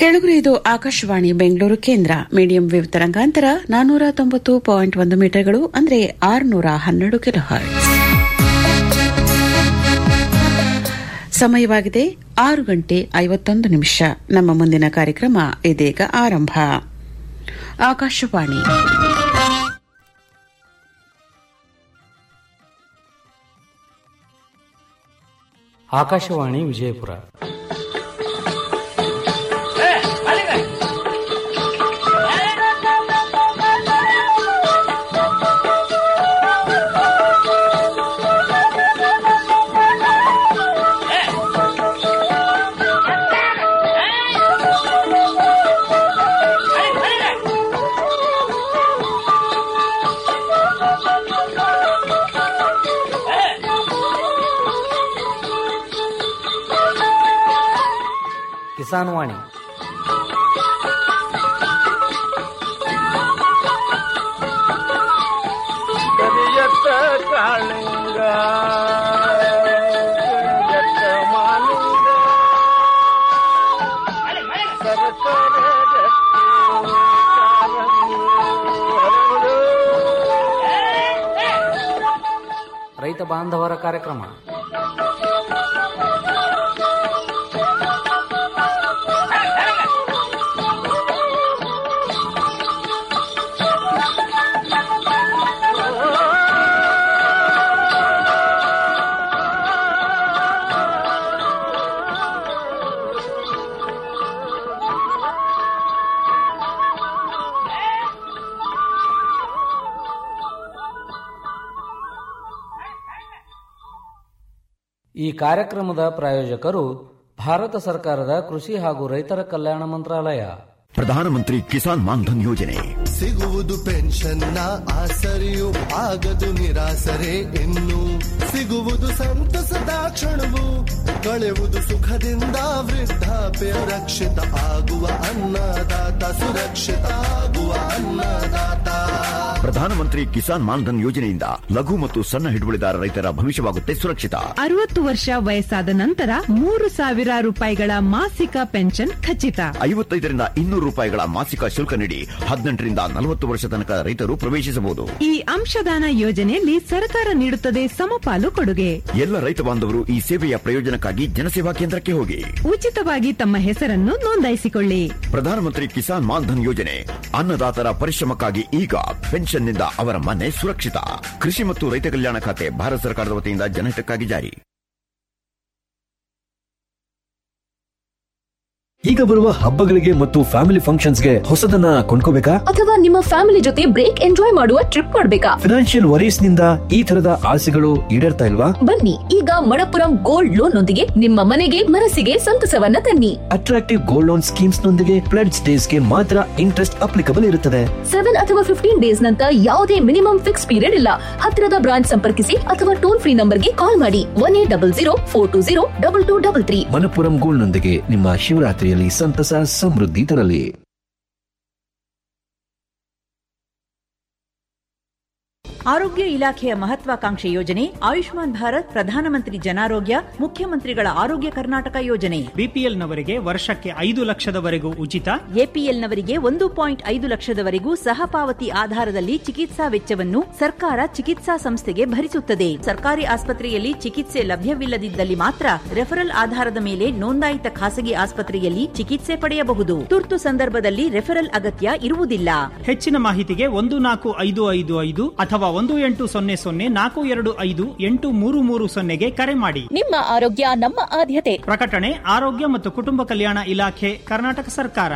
ಕೆಳಗರೆ ಇದು ಆಕಾಶವಾಣಿ ಬೆಂಗಳೂರು ಕೇಂದ್ರ ಮೀಡಿಯಂ ವೇವ್ ತರಂಗಾಂತರ ನಾನ್ನೂರ ತೊಂಬತ್ತು ಪಾಯಿಂಟ್ ಒಂದು ಮೀಟರ್ಗಳು ಅಂದರೆ ಆರುನೂರ ಹನ್ನೆರಡು ಕಿಲೋ ಹರ್ಟ್ಸ್ ಸಮಯವಾಗಿದೆ ಆರು ಗಂಟೆ ಐವತ್ತೊಂದು ನಿಮಿಷ ನಮ್ಮ ಮುಂದಿನ ಕಾರ್ಯಕ್ರಮ ಇದೀಗ ಆರಂಭ ಆಕಾಶವಾಣಿ ಆಕಾಶವಾಣಿ ವಿಜಯಪುರ ಕಿಸಾನ್ ವಾಣಿ ಕರಿಯತ್ತ ಕಾಳಿಂಗ ಕರಿಯತ್ತ ಮಾಲಿಂಗ ಸರಸರ ಗಟ್ಟಿ ಕಾಲಂಗಿ ಹರಡು. ರೈತ ಬಾಂಧವರ ಕಾರ್ಯಕ್ರಮ ಈ ಕಾರ್ಯಕ್ರಮದ ಪ್ರಾಯೋಜಕರು ಭಾರತ ಸರ್ಕಾರದ ಕೃಷಿ ಹಾಗೂ ರೈತರ ಕಲ್ಯಾಣ ಮಂತ್ರಾಲಯ ಪ್ರಧಾನಮಂತ್ರಿ ಕಿಸಾನ್ ಮಾನ್ಧನ್ ಯೋಜನೆ ಸಿಗುವುದು ಪೆನ್ಷನ್ನ ಆಸರೆಯು ಆಗದು ನಿರಾಸರೆ ಇನ್ನು ಸಿಗುವುದು ಸಂತಸದ ಕ್ಷಣವು ಕಳೆವುದು ಸುಖದಿಂದ ವೃದ್ಧಾಪ್ಯ ರಕ್ಷಿತ ಆಗುವ ಅನ್ನದಾತ ಸುರಕ್ಷಿತ ಆಗುವ ಅನ್ನದಾತ ಪ್ರಧಾನಮಂತ್ರಿ ಕಿಸಾನ್ ಮಾನ್ಧನ್ ಯೋಜನೆಯಿಂದ ಲಘು ಮತ್ತು ಸಣ್ಣ ಹಿಡುವಳಿದಾರ ರೈತರ ಭವಿಷ್ಯವಾಗುತ್ತೆ ಸುರಕ್ಷಿತ ಅರವತ್ತು ವರ್ಷ ವಯಸ್ಸಾದ ನಂತರ ಮೂರು ಸಾವಿರ ರೂಪಾಯಿಗಳ ಮಾಸಿಕ ಪೆನ್ಷನ್ ಖಚಿತ ಐವತ್ತೈದರಿಂದ ಇನ್ನೂರು ರೂಪಾಯಿಗಳ ಮಾಸಿಕ ಶುಲ್ಕ ನೀಡಿ ಹದಿನೆಂಟರಿಂದ ನಲವತ್ತು ವರ್ಷ ತನಕ ರೈತರು ಪ್ರವೇಶಿಸಬಹುದು ಈ ಅಂಶದಾನ ಯೋಜನೆಯಲ್ಲಿ ಸರ್ಕಾರ ನೀಡುತ್ತದೆ ಸಮಪಾಲು ಕೊಡುಗೆ ಎಲ್ಲ ರೈತ ಬಾಂಧವರು ಈ ಸೇವೆಯ ಪ್ರಯೋಜನಕ್ಕಾಗಿ ಜನಸೇವಾ ಕೇಂದ್ರಕ್ಕೆ ಹೋಗಿ ಉಚಿತವಾಗಿ ತಮ್ಮ ಹೆಸರನ್ನು ನೋಂದಾಯಿಸಿಕೊಳ್ಳಿ ಪ್ರಧಾನಮಂತ್ರಿ ಕಿಸಾನ್ ಮಾನ್ಧನ್ ಯೋಜನೆ ಅನ್ನದಾತರ ಪರಿಶ್ರಮಕ್ಕಾಗಿ ಈಗ ಪೆನ್ಷನ್ನಿಂದ ಅವರ ಮನೆ ಸುರಕ್ಷಿತ ಕೃಷಿ ಮತ್ತು ರೈತ ಕಲ್ಯಾಣ ಖಾತೆ ಭಾರತ ಸರ್ಕಾರದ ವತಿಯಿಂದ ಜನಹಿತಕ್ಕಾಗಿ ಜಾರಿ ಈಗ ಬರುವ ಹಬ್ಬಗಳಿಗೆ ಮತ್ತು ಫ್ಯಾಮಿಲಿ ಫಂಕ್ಷನ್ಸ್ಗೆ ಹೊಸದನ್ನ ಕೊಂಡ್ಕೋಬೇಕಾ ಅಥವಾ ನಿಮ್ಮ ಫ್ಯಾಮಿಲಿ ಜೊತೆ ಬ್ರೇಕ್ ಎಂಜಾಯ್ ಮಾಡುವ ಟ್ರಿಪ್ ಮಾಡ್ಬೇಕಾ ಫಿನಾನ್ಷಿಯಲ್ ವರೀಸ್ ನಿಂದ ಈ ತರದ ಆಸೆಗಳು ಈಡೇರ್ತಾ ಇಲ್ವಾ ಬನ್ನಿ ಈಗ ಮಣಪುರಂ ಗೋಲ್ಡ್ ಲೋನ್ ನೊಂದಿಗೆ ನಿಮ್ಮ ಮನೆಗೆ ಮನಸ್ಸಿಗೆ ಸಂತಸವನ್ನ ತನ್ನಿ ಅಟ್ರಾಕ್ಟಿವ್ ಗೋಲ್ಡ್ ಲೋನ್ ಸ್ಕೀಮ್ಸ್ ನೊಂದಿಗೆ ಪ್ಲೆಡ್ಸ್ ಡೇಸ್ ಗೆ ಮಾತ್ರ ಇಂಟ್ರೆಸ್ಟ್ ಅಪ್ಲಿಕಬಲ್ ಇರುತ್ತದೆ ಸೆವೆನ್ ಅಥವಾ ಫಿಫ್ಟೀನ್ ಡೇಸ್ ನಂತರ ಯಾವುದೇ ಮಿನಿಮಮ್ ಫಿಕ್ಸ್ ಪೀರಿಯಡ್ ಇಲ್ಲ ಹತ್ತಿರದ ಬ್ರಾಂಚ್ ಸಂಪರ್ಕಿಸಿ ಅಥವಾ ಟೋಲ್ ಫ್ರೀ ನಂಬರ್ಗೆ ಕಾಲ್ ಮಾಡಿ one eight double zero four two zero double two double three Manappuram gold ನೊಂದಿಗೆ ನಿಮ್ಮ ಶಿವರಾತ್ರಿಯಲ್ಲಿ ಸಂತಸ ಸಮೃದ್ಧಿ ತರಲಿ ಆರೋಗ್ಯ ಇಲಾಖೆಯ ಮಹತ್ವಾಕಾಂಕ್ಷೆ ಯೋಜನೆ ಆಯುಷ್ಮಾನ್ ಭಾರತ್ ಪ್ರಧಾನಮಂತ್ರಿ ಜನಾರೋಗ್ಯ ಮುಖ್ಯಮಂತ್ರಿಗಳ ಆರೋಗ್ಯ ಕರ್ನಾಟಕ ಯೋಜನೆ ಬಿಪಿಎಲ್ನವರಿಗೆ ವರ್ಷಕ್ಕೆ ಐದು ಲಕ್ಷದವರೆಗೂ ಉಚಿತ ಎಪಿಎಲ್ನವರಿಗೆ ಒಂದು ಪಾಯಿಂಟ್ ಐದು ಲಕ್ಷದವರೆಗೂ ಸಹ ಪಾವತಿ ಆಧಾರದಲ್ಲಿ ಚಿಕಿತ್ಸಾ ವೆಚ್ಚವನ್ನು ಸರ್ಕಾರ ಚಿಕಿತ್ಸಾ ಸಂಸ್ಥೆಗೆ ಭರಿಸುತ್ತದೆ ಸರ್ಕಾರಿ ಆಸ್ಪತ್ರೆಯಲ್ಲಿ ಚಿಕಿತ್ಸೆ ಲಭ್ಯವಿಲ್ಲದಿದ್ದಲ್ಲಿ ಮಾತ್ರ ರೆಫರಲ್ ಆಧಾರದ ಮೇಲೆ ನೋಂದಾಯಿತ ಖಾಸಗಿ ಆಸ್ಪತ್ರೆಯಲ್ಲಿ ಚಿಕಿತ್ಸೆ ಪಡೆಯಬಹುದು ತುರ್ತು ಸಂದರ್ಭದಲ್ಲಿ ರೆಫರಲ್ ಅಗತ್ಯ ಇರುವುದಿಲ್ಲ ಹೆಚ್ಚಿನ ಮಾಹಿತಿಗೆ ಒಂದು ನಾಲ್ಕು ಐದು ಐದು ಐದು ಅಥವಾ ಒಂದು ಎಂಟು ಸೊನ್ನೆ ಸೊನ್ನೆ ನಾಲ್ಕು ಎರಡು ಐದು ಎಂಟು ಮೂರು ಮೂರು ಸೊನ್ನೆಗೆ ಕರೆ ಮಾಡಿ ನಿಮ್ಮ ಆರೋಗ್ಯ ನಮ್ಮ ಆದ್ಯತೆ ಪ್ರಕಟಣೆ ಆರೋಗ್ಯ ಮತ್ತು ಕುಟುಂಬ ಕಲ್ಯಾಣ ಇಲಾಖೆ ಕರ್ನಾಟಕ ಸರ್ಕಾರ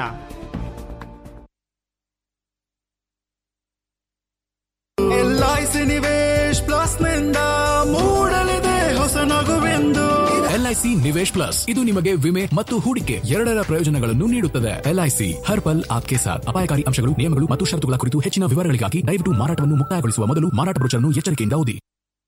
ಎಲ್ಐಸಿ ನಿವೇಶ್ ಪ್ಲಸ್ ನಿಂದ ಮೂಡಲಿದೆ ಹೊಸ ನಗುವೆಂದು ಎಲ್ಐಸಿ ನಿವೇಶ್ ಪ್ಲಸ್ ಇದು ನಿಮಗೆ ವಿಮೆ ಮತ್ತು ಹೂಡಿಕೆ ಎರಡರ ಪ್ರಯೋಜನಗಳನ್ನು ನೀಡುತ್ತದೆ ಎಲ್ಐಸಿ ಹರ್ ಪಲ್ ಆಪ್ಕೆ ಸಾಥ್ ಅಪಾಯಕಾರಿ ಅಂಶಗಳು ನಿಯಮಗಳು ಮತ್ತು ಷರತ್ತುಗಳ ಕುರಿತು ಹೆಚ್ಚಿನ ವಿವರಗಳಿಗಾಗಿ ದಯವಿಟ್ಟು ಮಾರಾಟವನ್ನು ಮುಕ್ತಾಯಗೊಳಿಸುವ ಮೊದಲು ಮಾರಾಟ ಬ್ರೋಚರ್ನ್ನು ಎಚ್ಚರಿಕೆಯಿಂದ ಓದಿ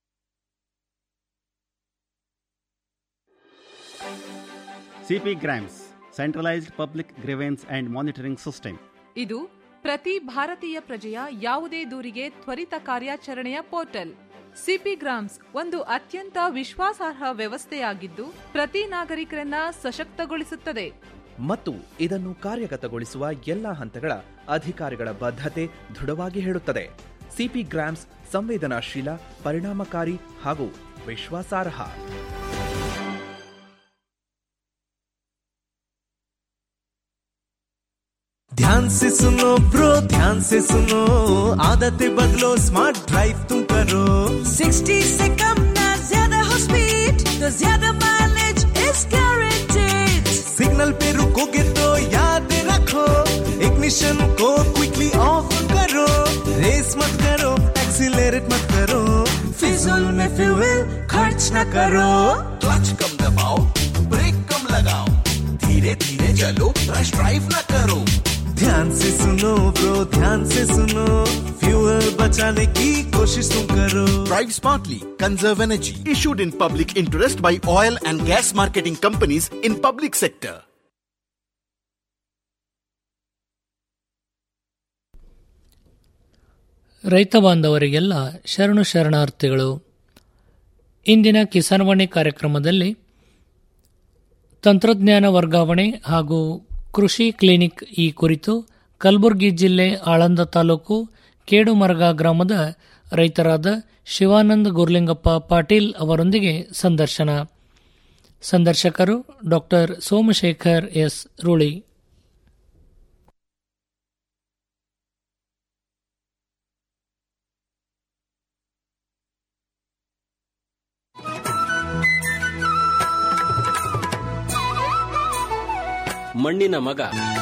CPGRAMS centralised public grievance and monitoring system ಇದು ಪ್ರತಿ ಭಾರತೀಯ ಪ್ರಜೆಯ ಯಾವುದೇ ದೂರಿಗೆ ತ್ವರಿತ ಕಾರ್ಯಾಚರಣೆಯ ಪೋರ್ಟಲ್ ಸಿಪಿ ಗ್ರಾಮ್ಸ್ ಒಂದು ಅತ್ಯಂತ ವಿಶ್ವಾಸಾರ್ಹ ವ್ಯವಸ್ಥೆಯಾಗಿದ್ದು ಪ್ರತಿ ನಾಗರಿಕರನ್ನ ಸಶಕ್ತಗೊಳಿಸುತ್ತದೆ ಮತ್ತು ಇದನ್ನು ಕಾರ್ಯಗತಗೊಳಿಸುವ ಎಲ್ಲಾ ಹಂತಗಳ ಅಧಿಕಾರಿಗಳ ಬದ್ಧತೆ ದೃಢವಾಗಿ ಹೇಳುತ್ತದೆ ಸಿಪಿ ಗ್ರಾಮ್ಸ್ ಸಂವೇದನಾಶೀಲ ಪರಿಣಾಮಕಾರಿ ಹಾಗೂ ವಿಶ್ವಾಸಾರ್ಹ ध्यान से सुनो ब्रो ध्यान से सुनो आदतें बदलो स्मार्ट ड्राइव तुम करो 60 से कम ना ज्यादा हो स्पीड तो ज्यादा माइलेज इज गारंटेड सिग्नल पे रुकोगे तो याद रखो इग्निशन को क्विकली ऑफ करो रेस मत करो एक्सीलरेट मत करो फिजूल में फ्यूल खर्च न करो क्लच कम दबाओ ब्रेक कम लगाओ धीरे धीरे चलो रश ड्राइव न करो ध्यान से सुनो ब्रो ध्यान से सुनो फ्यूल बचाने की कोशिश तुम करो Drive smartly, conserve energy. Issued in public interest by oil and gas marketing companies in public sector. ರೈತ ಬಾಂಧವರಿಗೆಲ್ಲ ಶರಣು ಶರಣಾರ್ಥಿಗಳು ಇಂದಿನ ಕಿಸಾನ್ವಾಣಿ ಕಾರ್ಯಕ್ರಮದಲ್ಲಿ ತಂತ್ರಜ್ಞಾನ ವರ್ಗಾವಣೆ ಹಾಗೂ ಕೃಷಿ ಕ್ಲಿನಿಕ್ ಈ ಕುರಿತು ಕಲಬುರಗಿ ಜಿಲ್ಲೆ ಆಳಂದ ತಾಲೂಕು ಕೇಡುಮರಗ ಗ್ರಾಮದ ರೈತರಾದ ಶಿವಾನಂದ್ ಗುರ್ಲಿಂಗಪ್ಪ ಪಾಟೀಲ್ ಅವರೊಂದಿಗೆ ಸಂದರ್ಶನ ಸಂದರ್ಶಕರು ಡಾಕ್ಟರ್ ಸೋಮಶೇಖರ್ ಎಸ್ ರೂಳಿ ಮಣ್ಣಿನ ಮಗ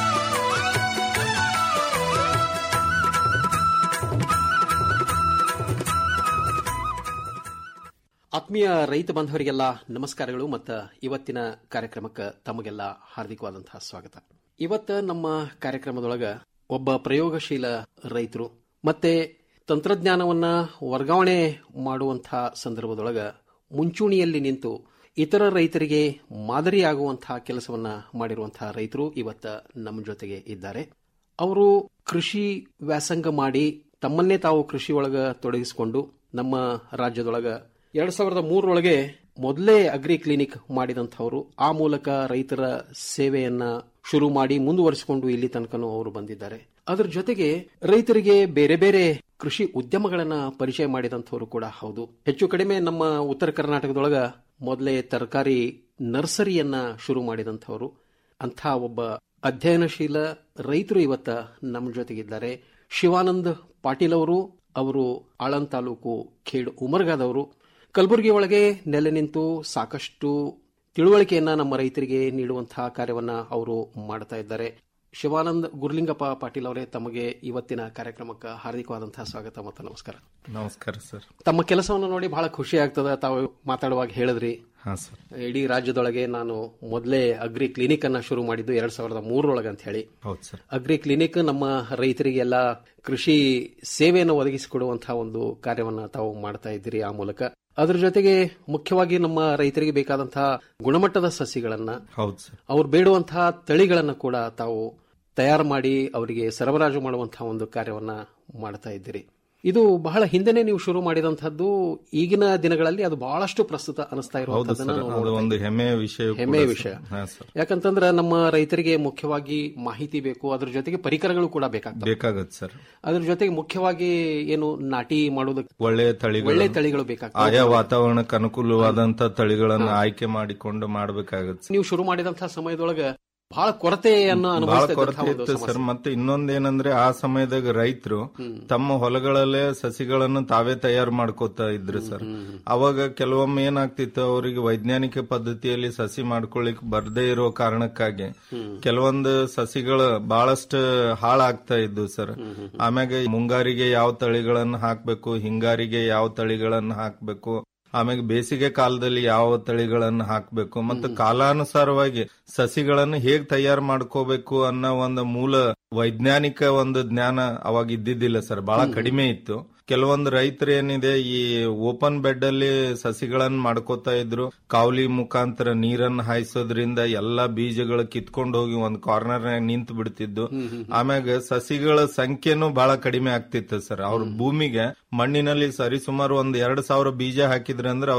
ಆತ್ಮೀಯ ರೈತ ಬಾಂಧವರಿಗೆಲ್ಲ ನಮಸ್ಕಾರಗಳು ಮತ್ತು ಇವತ್ತಿನ ಕಾರ್ಯಕ್ರಮಕ್ಕೆ ತಮಗೆಲ್ಲ ಹಾರ್ದಿಕವಾದಂತಹ ಸ್ವಾಗತ ಇವತ್ತ ನಮ್ಮ ಕಾರ್ಯಕ್ರಮದೊಳಗ ಒಬ್ಬ ಪ್ರಯೋಗಶೀಲ ರೈತರು ಮತ್ತೆ ತಂತ್ರಜ್ಞಾನವನ್ನ ವರ್ಗಾವಣೆ ಮಾಡುವಂತಹ ಸಂದರ್ಭದೊಳಗ ಮುಂಚೂಣಿಯಲ್ಲಿ ನಿಂತು ಇತರ ರೈತರಿಗೆ ಮಾದರಿಯಾಗುವಂತಹ ಕೆಲಸವನ್ನ ಮಾಡಿರುವಂತಹ ರೈತರು ಇವತ್ತ ನಮ್ಮ ಜೊತೆಗೆ ಇದ್ದಾರೆ ಅವರು ಕೃಷಿ ವ್ಯಾಸಂಗ ಮಾಡಿ ತಮ್ಮನ್ನೇ ತಾವು ಕೃಷಿ ಒಳಗ ತೊಡಗಿಸಿಕೊಂಡು ನಮ್ಮ ರಾಜ್ಯದೊಳಗ ಎರಡ್ ಸಾವಿರದ ಮೂರರೊಳಗೆ ಮೊದಲೇ ಅಗ್ರಿ ಕ್ಲಿನಿಕ್ ಮಾಡಿದಂಥವರು ಆ ಮೂಲಕ ರೈತರ ಸೇವೆಯನ್ನ ಶುರು ಮಾಡಿ ಮುಂದುವರಿಸಿಕೊಂಡು ಇಲ್ಲಿ ತನಕನೂ ಅವರು ಬಂದಿದ್ದಾರೆ ಅದರ ಜೊತೆಗೆ ರೈತರಿಗೆ ಬೇರೆ ಬೇರೆ ಕೃಷಿ ಉದ್ಯಮಗಳನ್ನ ಪರಿಚಯ ಮಾಡಿದಂಥವರು ಕೂಡ ಹೌದು ಹೆಚ್ಚು ಕಡಿಮೆ ನಮ್ಮ ಉತ್ತರ ಕರ್ನಾಟಕದೊಳಗ ಮೊದಲೇ ತರಕಾರಿ ನರ್ಸರಿಯನ್ನ ಶುರು ಮಾಡಿದಂಥವರು ಅಂಥ ಒಬ್ಬ ಅಧ್ಯಯನಶೀಲ ರೈತರು ಇವತ್ತ ನಮ್ಮ ಜೊತೆಗಿದ್ದಾರೆ ಶಿವಾನಂದ್ ಪಾಟೀಲ್ ಅವರು ಅವರು ಆಳಂದ್ ತಾಲೂಕು ಖೇಡ್ ಉಮರ್ಗಾದವರು ಕಲಬುರಗಿ ಒಳಗೆ ನೆಲೆ ನಿಂತು ಸಾಕಷ್ಟು ತಿಳುವಳಿಕೆಯನ್ನ ನಮ್ಮ ರೈತರಿಗೆ ನೀಡುವಂತಹ ಕಾರ್ಯವನ್ನ ಅವರು ಮಾಡ್ತಾ ಇದ್ದಾರೆ ಶಿವಾನಂದ್ ಗುರ್ಲಿಂಗಪ್ಪ ಪಾಟೀಲ್ ಅವರೇ ತಮಗೆ ಇವತ್ತಿನ ಕಾರ್ಯಕ್ರಮಕ್ಕೆ ಹಾರ್ದಿಕವಾದಂತಹ ಸ್ವಾಗತ ಮತ್ತು ನಮಸ್ಕಾರ ನಮಸ್ಕಾರ ಸರ್ ತಮ್ಮ ಕೆಲಸವನ್ನು ನೋಡಿ ಬಹಳ ಖುಷಿ ಆಗ್ತದ ತಾವು ಮಾತಾಡುವಾಗ ಹೇಳಿದ್ರಿ ಹಾ ಸರ್ ಇಡೀ ರಾಜ್ಯದೊಳಗೆ ನಾನು ಮೊದಲೇ ಅಗ್ರಿ ಕ್ಲಿನಿಕ್ ಅನ್ನ ಶುರು ಮಾಡಿದ್ದು ಎರಡ್ ಸಾವಿರದ ಮೂರರೊಳಗೆ ಅಂತ ಹೇಳಿ ಹೌದು ಸರ್ ಅಗ್ರಿ ಕ್ಲಿನಿಕ್ ನಮ್ಮ ರೈತರಿಗೆಲ್ಲ ಕೃಷಿ ಸೇವೆಯನ್ನು ಒದಗಿಸಿಕೊಡುವಂತಹ ಒಂದು ಕಾರ್ಯವನ್ನ ತಾವು ಮಾಡ್ತಾ ಇದ್ದೀರಿ ಆ ಮೂಲಕ ಅದ್ರ ಜೊತೆಗೆ ಮುಖ್ಯವಾಗಿ ನಮ್ಮ ರೈತರಿಗೆ ಬೇಕಾದಂತಹ ಗುಣಮಟ್ಟದ ಸಸಿಗಳನ್ನ ಹೌದು ಸರ್ ಅವ್ರು ಬೇಡುವಂತಹ ತಳಿಗಳನ್ನ ಕೂಡ ತಾವು ತಯಾರು ಮಾಡಿ ಅವರಿಗೆ ಸರಬರಾಜು ಮಾಡುವಂತಹ ಒಂದು ಕಾರ್ಯವನ್ನ ಮಾಡ್ತಾ ಇದ್ದೀರಿ ಇದು ಬಹಳ ಹಿಂದೆನೆ ನೀವು ಶುರು ಮಾಡಿದಂತಹದ್ದು ಈಗಿನ ದಿನಗಳಲ್ಲಿ ಅದು ಬಹಳಷ್ಟು ಪ್ರಸ್ತುತ ಅನಿಸ್ತಾ ಹೌದು ಇರುವಂತದ್ದನ್ನ ಸರ್ ನಾವು ಅದು ನೋಡ್ತಾ ಒಂದು ಇದ್ದೀವಿ. ಹೆಮ್ಮೆಯ ವಿಷಯ ಕೂಡ ಹೆಮ್ಮೆಯ ಸರ್. ವಿಷಯ ಹಾ ಸರ್ ಯಾಕಂತಂದ್ರೆ ನಮ್ಮ ರೈತರಿಗೆ ಮುಖ್ಯವಾಗಿ ಮಾಹಿತಿ ಬೇಕು ಅದ್ರ ಜೊತೆಗೆ ಪರಿಕರಗಳು ಕೂಡ ಬೇಕಾಗ್ತವೆ ಬೇಕಾಗತ್ತೆ ಸರ್ ಅದ್ರ ಜೊತೆಗೆ ಮುಖ್ಯವಾಗಿ ಏನು ನಾಟಿ ಮಾಡೋದಕ್ಕೆ ಒಳ್ಳೆಯ ತಳಿಗಳು ಒಳ್ಳೆ ತಳಿಗಳು ಬೇಕಾಗ್ತವೆ ಆಯಾ ವಾತಾವರಣಕ್ಕೆ ಅನುಕೂಲವಾದಂತ ತಳಿಗಳನ್ನ ಆಯ್ಕೆ ಮಾಡಿಕೊಂಡು ಮಾಡ್ಬೇಕಾಗತ್ತೆ ನೀವು ಶುರು ಮಾಡಿದಂತಹ ಸಮಯದೊಳಗ ಬಹಳ ಕೊರತೆಯನ್ನು ಬಹಳ ಅನುಭವಿಸ್ತಾ ಕೊರತೆ ಇದ್ದಂತಹ ಒಂದು ಇತ್ತು ಸಮಸ್ಯೆ. ಸರ್ ಮತ್ತೆ ಇನ್ನೊಂದೇನಂದ್ರೆ ಆ ಸಮಯದಾಗ ರೈತರು ತಮ್ಮ ಹೊಲಗಳಲ್ಲೇ ಸಸಿಗಳನ್ನು ತಾವೇ ತಯಾರು ಮಾಡ್ಕೋತಾ ಇದ್ರು ಸರ್ ಅವಾಗ ಕೆಲವೊಮ್ಮೆ ಏನಾಗ್ತಿತ್ತು ಅವರಿಗೆ ವೈಜ್ಞಾನಿಕ ಪದ್ಧತಿಯಲ್ಲಿ ಸಸಿ ಮಾಡ್ಕೊಳ್ಳಿಕ್ ಬರ್ದೇ ಇರೋ ಕಾರಣಕ್ಕಾಗಿ ಕೆಲವೊಂದು ಸಸಿಗಳು ಬಹಳಷ್ಟು ಹಾಳಾಗ್ತಾ ಇದ್ವು ಸರ್ ಆಮ್ಯಾಗ ಮುಂಗಾರಿಗೆ ಯಾವ ತಳಿಗಳನ್ನ ಹಾಕ್ಬೇಕು ಹಿಂಗಾರಿಗೆ ಯಾವ ತಳಿಗಳನ್ನ ಹಾಕ್ಬೇಕು ಆಮೇಲೆ ಬೇಸಿಗೆ ಕಾಲದಲ್ಲಿ ಯಾವ ತಳಿಗಳನ್ನ ಹಾಕ್ಬೇಕು ಮತ್ತು ಕಾಲಾನುಸಾರವಾಗಿ ಸಸಿಗಳನ್ನು ಹೇಗ್ ತಯಾರು ಮಾಡ್ಕೋಬೇಕು ಅನ್ನೋ ಒಂದು ಮೂಲ ವೈಜ್ಞಾನಿಕ ಒಂದು ಜ್ಞಾನ ಅವಾಗ ಇದ್ದಿದ್ದಿಲ್ಲ ಸರ್ ಬಹಳ ಕಡಿಮೆ ಇತ್ತು ಕೆಲವೊಂದು ರೈತರು ಏನಿದೆ ಈ ಓಪನ್ ಬೆಡ್ ಅಲ್ಲಿ ಸಸಿಗಳನ್ನ ಮಾಡ್ಕೋತಾ ಇದ್ರು ಕಾವಲಿ ಮುಖಾಂತರ ನೀರನ್ನ ಹಾಯಿಸೋದ್ರಿಂದ ಎಲ್ಲಾ ಬೀಜಗಳು ಕಿತ್ಕೊಂಡು ಹೋಗಿ ಒಂದ್ ಕಾರ್ನರ್ ನಿಂತು ಬಿಡ್ತಿದ್ದು ಆಮ್ಯಾಗ ಸಸಿಗಳ ಸಂಖ್ಯೆನೂ ಬಹಳ ಕಡಿಮೆ ಆಗ್ತಿತ್ತು ಸರ್ ಅವ್ರ ಭೂಮಿಗೆ ಮಣ್ಣಿನಲ್ಲಿ ಸರಿಸುಮಾರು ಒಂದ್ ಎರಡ್ ಸಾವಿರ ಬೀಜ ಹಾಕಿದ್ರೆ ಅಂದ್ರೆ ಅವ್ರಿಗೆ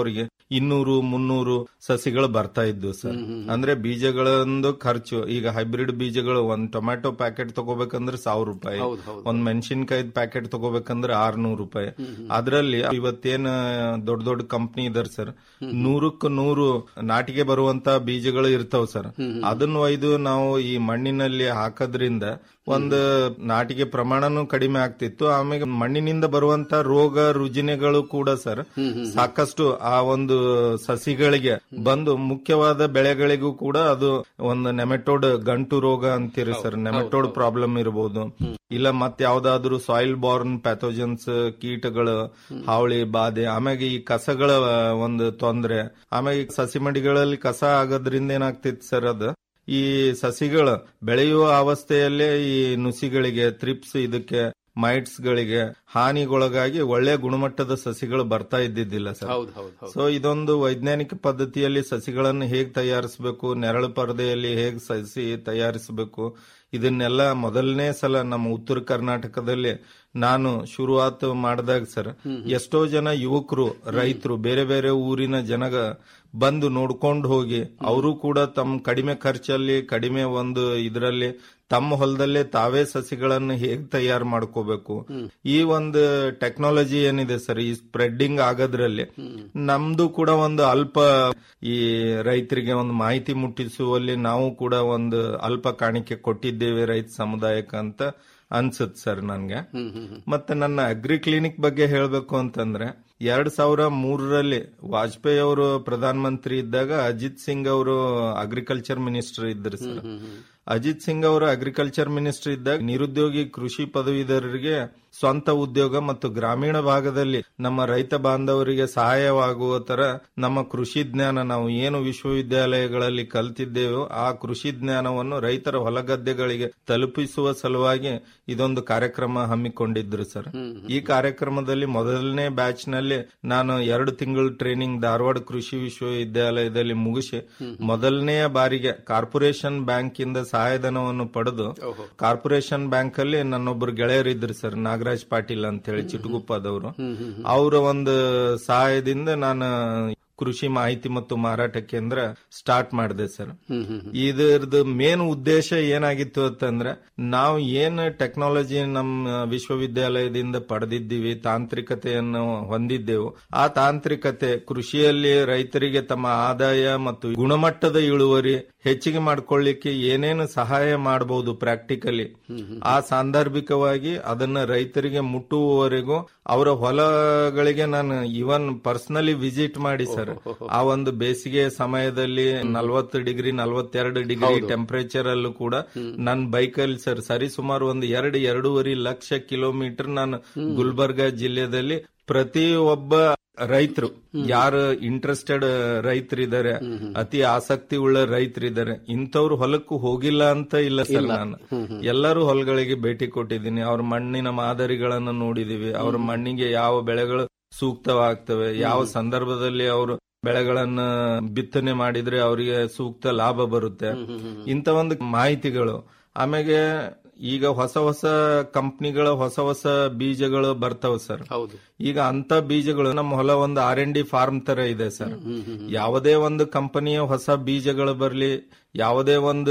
ಇನ್ನೂರು ಮುನ್ನೂರು ಸಸಿಗಳು ಬರ್ತಾ ಇದ್ವು ಸರ್ ಅಂದ್ರೆ ಬೀಜಗಳೊಂದು ಖರ್ಚು ಈಗ ಹೈಬ್ರಿಡ್ ಬೀಜಗಳು ಒಂದ್ ಟೊಮ್ಯಾಟೊ ಪ್ಯಾಕೆಟ್ ತಗೋಬೇಕಂದ್ರೆ ಸಾವಿರ ರೂಪಾಯಿ ಹೌದು, ಹೌದು. ಒಂದ್ ಮೆಣಸಿನಕಾಯಿ ಪ್ಯಾಕೆಟ್ ತಗೋಬೇಕಂದ್ರೆ ಆರ್ನೂರು ರೂಪಾಯಿ ಅದ್ರಲ್ಲಿ ಇವತ್ತೇನ್ ದೊಡ್ಡ ದೊಡ್ಡ ಕಂಪ್ನಿ ಇದಾರೆ ಸರ್ ನೂರಕ್ಕೆ ನೂರು ನಾಟಿಗೆ ಬರುವಂತ ಬೀಜಗಳು ಇರ್ತಾವ ಸರ್ ಅದನ್ನ ಒಯ್ದು ನಾವು ಈ ಮಣ್ಣಿನಲ್ಲಿ ಹಾಕೋದ್ರಿಂದ ಒಂದು ನಾಟಿಗೆ ಪ್ರಮಾಣನೂ ಕಡಿಮೆ ಆಗ್ತಿತ್ತು ಆಮೇಲೆ ಮಣ್ಣಿನಿಂದ ಬರುವಂತ ರೋಗ ರುಜಿನಗಳು ಕೂಡ ಸರ್ ಸಾಕಷ್ಟು ಆ ಒಂದು ಸಸಿಗಳಿಗೆ ಬಂದು ಮುಖ್ಯವಾದ ಬೆಳೆಗಳಿಗೂ ಕೂಡ ಅದು ಒಂದು ನೆಮೆಟೋಡ್ ಗಂಟು ರೋಗ ಅಂತೀರಿ ಸರ್ ನೆಮೆಟೋಡ್ ಪ್ರಾಬ್ಲಮ್ ಇರಬಹುದು ಇಲ್ಲ ಮತ್ತೆ ಯಾವ್ದಾದ್ರು ಸಾಯಿಲ್ ಬಾರ್ನ್ ಪ್ಯಾಥೋಜನ್ಸ್ ಕೀಟಗಳು ಹಾವಳಿ ಬಾಧೆ ಆಮೇಲೆ ಈ ಕಸಗಳ ಒಂದು ತೊಂದ್ರೆ ಆಮೇಲೆ ಈ ಸಸಿ ಮಡಿಗಳಲ್ಲಿ ಕಸ ಆಗೋದ್ರಿಂದ ಏನಾಗ್ತಿತ್ತು ಸರ್ ಅದು ಈ ಸಸಿಗಳು ಬೆಳೆಯುವ ಅವಸ್ಥೆಯಲ್ಲೇ ಈ ನುಸಿಗಳಿಗೆ ತ್ರಿಪ್ಸ್ ಇದಕ್ಕೆ ಮೈಟ್ಸ್ ಗಳಿಗೆ ಹಾನಿಗೊಳಗಾಗಿ ಒಳ್ಳೆ ಗುಣಮಟ್ಟದ ಸಸಿಗಳು ಬರ್ತಾ ಇದ್ದಿದ್ದಿಲ್ಲ ಸರ್ ಹೌದು ಹೌದು ಹೌದು ಸೊ ಇದೊಂದು ವೈಜ್ಞಾನಿಕ ಪದ್ಧತಿಯಲ್ಲಿ ಸಸಿಗಳನ್ನು ಹೇಗೆ ತಯಾರಿಸಬೇಕು ನೆರಳು ಪರದೆಯಲ್ಲಿ ಹೇಗೆ ಸಸಿ ತಯಾರಿಸಬೇಕು ಇದನ್ನೆಲ್ಲ ಮೊದಲನೇ ಸಲ ನಮ್ಮ ಉತ್ತರ ಕರ್ನಾಟಕದಲ್ಲಿ ನಾನು ಶುರುವಾತ್ ಮಾಡಿದಾಗ ಸರ್ ಎಷ್ಟೋ ಜನ ಯುವಕರು ರೈತರು ಬೇರೆ ಬೇರೆ ಊರಿನ ಜನಗ ಬಂದು ನೋಡ್ಕೊಂಡು ಹೋಗಿ ಅವರು ಕೂಡ ತಮ್ಮ ಕಡಿಮೆ ಖರ್ಚಲ್ಲಿ ಕಡಿಮೆ ಒಂದು ಇದರಲ್ಲಿ ತಮ್ಮ ಹೊಲದಲ್ಲೇ ತಾವೇ ಸಸಿಗಳನ್ನು ಹೇಗ್ ತಯಾರು ಮಾಡ್ಕೋಬೇಕು ಈ ಒಂದು ಟೆಕ್ನಾಲಜಿ ಏನಿದೆ ಸರ್ ಈ ಸ್ಪ್ರೆಡ್ಡಿಂಗ್ ಆಗೋದ್ರಲ್ಲಿ ನಮ್ದು ಕೂಡ ಒಂದು ಅಲ್ಪ ಈ ರೈತರಿಗೆ ಒಂದು ಮಾಹಿತಿ ಮುಟ್ಟಿಸುವಲ್ಲಿ ನಾವು ಕೂಡ ಒಂದು ಅಲ್ಪ ಕಾಣಿಕೆ ಕೊಟ್ಟಿದ್ದೇವೆ ರೈತ ಸಮುದಾಯಕ್ಕೆ ಅಂತ ಅನ್ಸುತ್ತೆ ಸರ್ ನನ್ಗೆ ಮತ್ತೆ ನನ್ನ ಅಗ್ರಿ ಕ್ಲಿನಿಕ್ ಬಗ್ಗೆ ಹೇಳ್ಬೇಕು ಅಂತಂದ್ರೆ ಎರಡ್ ಸಾವಿರ ಮೂರರಲ್ಲಿ ವಾಜಪೇಯಿ ಅವರು ಪ್ರಧಾನ ಮಂತ್ರಿ ಇದ್ದಾಗ ಅಜಿತ್ ಸಿಂಗ್ ಅವರು ಅಗ್ರಿಕಲ್ಚರ್ ಮಿನಿಸ್ಟರ್ ಇದ್ರು ಸರ್ ಅಜಿತ್ ಸಿಂಗ್ ಅವರು ಅಗ್ರಿಕಲ್ಚರ್ ಮಿನಿಸ್ಟರ್ ಇದ್ದಾಗ ನಿರುದ್ಯೋಗಿ ಕೃಷಿ ಪದವೀಧರರಿಗೆ ಸ್ವಂತ ಉದ್ಯೋಗ ಮತ್ತು ಗ್ರಾಮೀಣ ಭಾಗದಲ್ಲಿ ನಮ್ಮ ರೈತ ಬಾಂಧವರಿಗೆ ಸಹಾಯವಾಗುವ ತರ ನಮ್ಮ ಕೃಷಿ ಜ್ಞಾನ ನಾವು ಏನು ವಿಶ್ವವಿದ್ಯಾಲಯಗಳಲ್ಲಿ ಕಲ್ತಿದ್ದೇವೋ ಆ ಕೃಷಿ ಜ್ಞಾನವನ್ನು ರೈತರ ಹೊಲಗದ್ದೆಗಳಿಗೆ ತಲುಪಿಸುವ ಸಲುವಾಗಿ ಇದೊಂದು ಕಾರ್ಯಕ್ರಮ ಹಮ್ಮಿಕೊಂಡಿದ್ರು ಸರ್ ಈ ಕಾರ್ಯಕ್ರಮದಲ್ಲಿ ಮೊದಲನೇ ಬ್ಯಾಚ್ ನಲ್ಲಿ ನಾನು ಎರಡು ತಿಂಗಳು ಟ್ರೈನಿಂಗ್ ಧಾರವಾಡ ಕೃಷಿ ವಿಶ್ವವಿದ್ಯಾಲಯದಲ್ಲಿ ಮುಗಿಸಿ ಮೊದಲನೆಯ ಬಾರಿಗೆ ಕಾರ್ಪೊರೇಷನ್ ಬ್ಯಾಂಕ್ ಇಂದ ಸಹಾಯಧನವನ್ನು ಪಡೆದು ಕಾರ್ಪೊರೇಷನ್ ಬ್ಯಾಂಕ್ ಅಲ್ಲಿ ನನ್ನೊಬ್ರು ಗೆಳೆಯರಿದ್ರು ಸರ್ ನಾಗರಾಜ್ ಪಾಟೀಲ್ ಅಂತ ಹೇಳಿ ಚಿಟಗುಪ್ಪದವರು ಅವರ ಒಂದು ಸಹಾಯದಿಂದ ನಾನು ಕೃಷಿ ಮಾಹಿತಿ ಮತ್ತು ಮಾರಾಟ ಕೇಂದ್ರ ಸ್ಟಾರ್ಟ್ ಮಾಡಿದೆ ಸರ್ ಇದರದ್ದು ಮೇನ್ ಉದ್ದೇಶ ಏನಾಗಿತ್ತು ಅಂತಂದ್ರೆ ನಾವು ಏನ್ ಟೆಕ್ನಾಲಜಿ ನಮ್ಮ ವಿಶ್ವವಿದ್ಯಾಲಯದಿಂದ ಪಡೆದಿದ್ದೀವಿ ತಾಂತ್ರಿಕತೆಯನ್ನು ಹೊಂದಿದ್ದೆವು ಆ ತಾಂತ್ರಿಕತೆ ಕೃಷಿಯಲ್ಲಿ ರೈತರಿಗೆ ತಮ್ಮ ಆದಾಯ ಮತ್ತು ಗುಣಮಟ್ಟದ ಇಳುವರಿ ಹೆಚ್ಚಿಗೆ ಮಾಡ್ಕೊಳ್ಳಿಕ್ಕೆ ಏನೇನು ಸಹಾಯ ಮಾಡಬಹುದು ಪ್ರಾಕ್ಟಿಕಲಿ ಆ ಸಾಂದರ್ಭಿಕವಾಗಿ ಅದನ್ನ ರೈತರಿಗೆ ಮುಟ್ಟುವವರೆಗೂ ಅವರ ಹೊಲಗಳಿಗೆ ನಾನು ಇವನ್ ಪರ್ಸನಲಿ ವಿಸಿಟ್ ಮಾಡಿ ಸರ್ ಆ ಒಂದು ಬೇಸಿಗೆ ಸಮಯದಲ್ಲಿ ನಲ್ವತ್ತು ಡಿಗ್ರಿ ನಲ್ವತ್ತೆರಡು ಡಿಗ್ರಿ ಟೆಂಪರೇಚರ್ ಅಲ್ಲೂ ಕೂಡ ನನ್ನ ಬೈಕಲ್ಲಿ ಸರ್ ಸರಿ ಸುಮಾರು ಒಂದು ಎರಡು ಎರಡೂವರೆ ಲಕ್ಷ ಕಿಲೋಮೀಟರ್ ನಾನು ಗುಲ್ಬರ್ಗಾ ಜಿಲ್ಲೆಯಲ್ಲಿ ಪ್ರತಿ ಒಬ್ಬ ರೈತರು ಯಾರು ಇಂಟ್ರೆಸ್ಟೆಡ್ ರೈತರಿದ್ದಾರೆ ಅತಿ ಆಸಕ್ತಿ ಉಳ್ಳ ರೈತರಿದ್ದಾರೆ ಇಂಥವ್ರು ಹೊಲಕ್ಕೂ ಹೋಗಿಲ್ಲ ಅಂತ ಇಲ್ಲ ಸರ್ ನಾನು ಎಲ್ಲರೂ ಹೊಲಗಳಿಗೆ ಭೇಟಿ ಕೊಟ್ಟಿದ್ದೀನಿ ಅವ್ರ ಮಣ್ಣಿನ ಮಾದರಿಗಳನ್ನು ನೋಡಿದೀವಿ ಅವ್ರ ಮಣ್ಣಿಗೆ ಯಾವ ಬೆಳೆಗಳು ಸೂಕ್ತವಾಗ್ತವೆ ಯಾವ ಸಂದರ್ಭದಲ್ಲಿ ಅವರು ಬೆಳೆಗಳನ್ನ ಬಿತ್ತನೆ ಮಾಡಿದ್ರೆ ಅವರಿಗೆ ಸೂಕ್ತ ಲಾಭ ಬರುತ್ತೆ ಇಂಥ ಒಂದು ಮಾಹಿತಿಗಳು ಆಮೇಲೆ ಈಗ ಹೊಸ ಹೊಸ ಕಂಪ್ನಿಗಳ ಹೊಸ ಹೊಸ ಬೀಜಗಳು ಬರ್ತಾವ ಸರ್ ಹೌದು ಈಗ ಅಂತ ಬೀಜಗಳು ನಮ್ಮ ಹೊಲ ಒಂದು ಆರ್ ಎನ್ ಡಿ ಫಾರ್ಮ್ ತರ ಇದೆ ಸರ್ ಯಾವುದೇ ಒಂದು ಕಂಪನಿಯ ಹೊಸ ಬೀಜಗಳು ಬರ್ಲಿ ಯಾವುದೇ ಒಂದು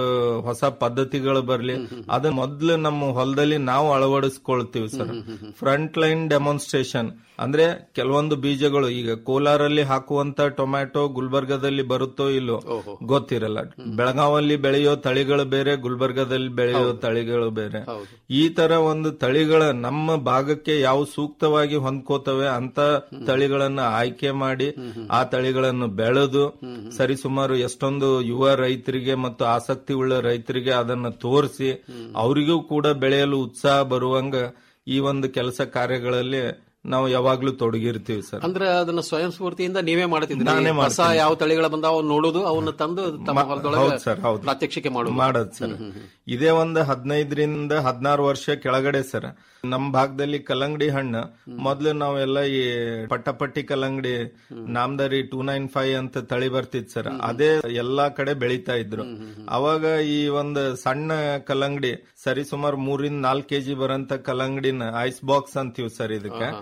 ಹೊಸ ಪದ್ಧತಿಗಳು ಬರ್ಲಿ ಅದು ಮೊದ್ಲು ನಮ್ಮ ಹೊಲದಲ್ಲಿ ನಾವು ಅಳವಡಿಸ್ಕೊಳ್ತೀವಿ ಸರ್ ಫ್ರಂಟ್ ಲೈನ್ ಡೆಮಾನ್ಸ್ಟ್ರೇಷನ್ ಅಂದ್ರೆ ಕೆಲವೊಂದು ಬೀಜಗಳು ಈಗ ಕೋಲಾರಲ್ಲಿ ಹಾಕುವಂತ ಟೊಮ್ಯಾಟೊ ಗುಲ್ಬರ್ಗದಲ್ಲಿ ಬರುತ್ತೋ ಇಲ್ಲೋ ಗೊತ್ತಿರಲ್ಲ ಬೆಳಗಾವಲ್ಲಿ ಬೆಳೆಯೋ ತಳಿಗಳು ಬೇರೆ ಗುಲ್ಬರ್ಗದಲ್ಲಿ ಬೆಳೆಯೋ ತಳಿಗಳು ಬೇರೆ ಈ ತರ ಒಂದು ತಳಿಗಳ ನಮ್ಮ ಭಾಗಕ್ಕೆ ಯಾವ ಸೂಕ್ತವಾಗಿ ಹೊಂದ್ಕೋತವೆ ಅಂತ ತಳಿಗಳನ್ನ ಆಯ್ಕೆ ಮಾಡಿ ಆ ತಳಿಗಳನ್ನು ಬೆಳೆದು ಸರಿಸುಮಾರು ಎಷ್ಟೊಂದು ಯುವ ರೈತರಿಗೆ ಮತ್ತು ಆಸಕ್ತಿ ಉಳ್ಳ ರೈತರಿಗೆ ಅದನ್ನ ತೋರಿಸಿ ಅವರಿಗೂ ಕೂಡ ಬೆಳೆಯಲು ಉತ್ಸಾಹ ಬರುವಂಗ ಈ ಒಂದು ಕೆಲಸ ಕಾರ್ಯಗಳಲ್ಲಿ ನಾವು ಯಾವಾಗ್ಲೂ ತೊಡಗಿರ್ತೀವಿ ಸರ್ ಅಂದ್ರೆ ಅದನ್ನ ಸ್ವಯಂ ಸ್ಫೂರ್ತಿಯಿಂದ ನೀವೇ ನಾನೇ ಮಾಡ್ತಿದ್ರಿ ಹೊಸ ಮಾಡ್ತೀನಿ. ಯಾವ ತಳಿಗಳ ಬಂದಾವ ಅವ್ನ ನೋಡೋದು ಅವನ್ನ ತಂದು ತಮ್ಮ ಹೊಲದೊಳಗೆ ಹೌದು ಸರ್ ಹೌದು ಪ್ರಾತ್ಯಕ್ಷಿಕೆ ಮಾಡೋದು ಮಾಡೋದು ಸರ್ ಇದೇ ಒಂದು ಹದಿನೈದರಿಂದ ಹದಿನಾರು ವರ್ಷ ಕೆಳಗಡೆ ಸರ್ ನಮ್ಮ ಭಾಗದಲ್ಲಿ ಕಲ್ಲಂಗಡಿ ಹಣ್ಣು ಮೊದ್ಲು ನಾವೆಲ್ಲ ಈ ಪಟ್ಟಪಟ್ಟಿ ಕಲ್ಲಂಗಡಿ ನಾಮದಾರಿ ಟೂ ನೈನ್ ಫೈವ್ ಅಂತ ತಳಿ ಬರ್ತಿತ್ತು ಸರ್ ಅದೇ ಎಲ್ಲಾ ಕಡೆ ಬೆಳೀತಾ ಇದ್ರು ಅವಾಗ ಈ ಒಂದು ಸಣ್ಣ ಕಲ್ಲಂಗಡಿ ಸರಿ ಸುಮಾರು ಮೂರಿಂದ ನಾಲ್ಕು ಕೆಜಿ ಬರಂತ ಕಲ್ಲಂಗಡಿನ ಐಸ್ ಬಾಕ್ಸ್ ಅಂತೀವಿ ಸರ್ ಇದಕ್ಕೆ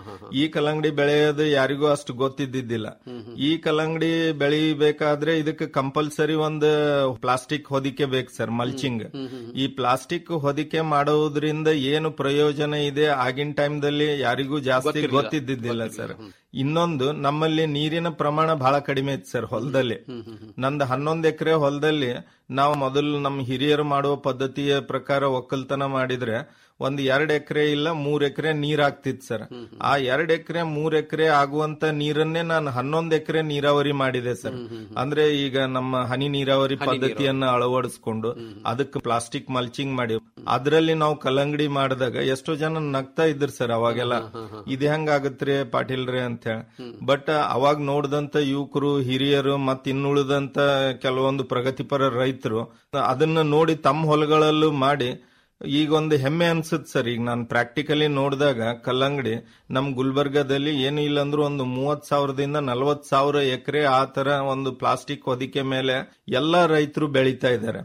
ಈ ಕಲ್ಲಂಗಡಿ ಬೆಳೆಯೋದು ಯಾರಿಗೂ ಅಷ್ಟು ಗೊತ್ತಿದ್ದಿದ್ದಿಲ್ಲ ಈ ಕಲ್ಲಂಗಡಿ ಬೆಳಿಬೇಕಾದ್ರೆ ಇದಕ್ಕೆ ಕಂಪಲ್ಸರಿ ಒಂದು ಪ್ಲಾಸ್ಟಿಕ್ ಹೊದಿಕೆ ಬೇಕು ಸರ್ ಮಲ್ಚಿಂಗ್ ಈ ಪ್ಲಾಸ್ಟಿಕ್ ಹೊದಿಕೆ ಮಾಡೋದ್ರಿಂದ ಏನು ಪ್ರಯೋಜನ ಇದೆ ಆಗಿನ ಟೈಮ್ದಲ್ಲಿ ಯಾರಿಗೂ ಜಾಸ್ತಿ ಗೊತ್ತಿರ್ಲಿಲ್ಲ. ಗೊತ್ತಿದ್ದಿದ್ದಿಲ್ಲ ಸರ್ ಇನ್ನೊಂದು ನಮ್ಮಲ್ಲಿ ನೀರಿನ ಪ್ರಮಾಣ ಬಹಳ ಕಡಿಮೆ ಇತ್ತು ಸರ್ ಹೊಲದಲ್ಲಿ ನಂದು ಹನ್ನೊಂದು ಎಕರೆ ಹೊಲದಲ್ಲಿ ನಾವು ಮೊದಲು ನಮ್ಮ ಹಿರಿಯರು ಮಾಡುವ ಪದ್ಧತಿಯ ಪ್ರಕಾರ ಒಕ್ಕಲ್ತನ ಮಾಡಿದ್ರೆ ಒಂದ್ ಎರಡ್ ಎಕರೆ ಇಲ್ಲ ಮೂರ್ ಎಕರೆ ನೀರ್ ಆಗ್ತಿತ್ತು ಸರ್ ಆ ಎರಡ್ ಎಕರೆ ಮೂರ್ ಎಕರೆ ಆಗುವಂತ ನೀರನ್ನೇ ನಾನು ಹನ್ನೊಂದು ಎಕರೆ ನೀರಾವರಿ ಮಾಡಿದೆ ಸರ್ ಅಂದ್ರೆ ಈಗ ನಮ್ಮ ಹನಿ ನೀರಾವರಿ ಪದ್ಧತಿಯನ್ನ ಅಳವಡಿಸ್ಕೊಂಡು ಅದಕ್ಕೆ ಪ್ಲಾಸ್ಟಿಕ್ ಮಲ್ಚಿಂಗ್ ಮಾಡಿ ಅದ್ರಲ್ಲಿ ನಾವು ಕಲ್ಲಂಗಡಿ ಮಾಡಿದಾಗ ಎಷ್ಟೋ ಜನ ನಗ್ತಾ ಇದ್ರು ಸರ್ ಅವಾಗೆಲ್ಲ ಇದ್ ಹೆಂಗ್ ಆಗತ್ರಿ ಪಾಟೀಲ್ರಿ ಅಂತ ಹೇಳಿ ಬಟ್ ಅವಾಗ ನೋಡಿದಂತ ಯುವಕರು ಹಿರಿಯರು ಮತ್ ಇನ್ನುಳಿದಂತ ಕೆಲವೊಂದು ಪ್ರಗತಿಪರ ರೈತರು ಅದನ್ನ ನೋಡಿ ತಮ್ಮ ಹೊಲಗಳಲ್ಲೂ ಮಾಡಿ ಈಗ ಒಂದು ಹೆಮ್ಮೆ ಅನ್ಸುತ್ತೆ ಸರ್ ಈಗ ನಾನು ಪ್ರಾಕ್ಟಿಕಲಿ ನೋಡಿದಾಗ ಕಲ್ಲಂಗಡಿ ನಮ್ ಗುಲ್ಬರ್ಗದಲ್ಲಿ ಏನು ಇಲ್ಲ ಅಂದ್ರೂ ಒಂದು ಮೂವತ್ ಸಾವಿರದಿಂದ ನಲವತ್ ಸಾವಿರ ಎಕರೆ ಆ ತರ ಒಂದು ಪ್ಲಾಸ್ಟಿಕ್ ಹೊದಿಕೆ ಮೇಲೆ ಎಲ್ಲಾ ರೈತರು ಬೆಳೀತಾ ಇದ್ದಾರೆ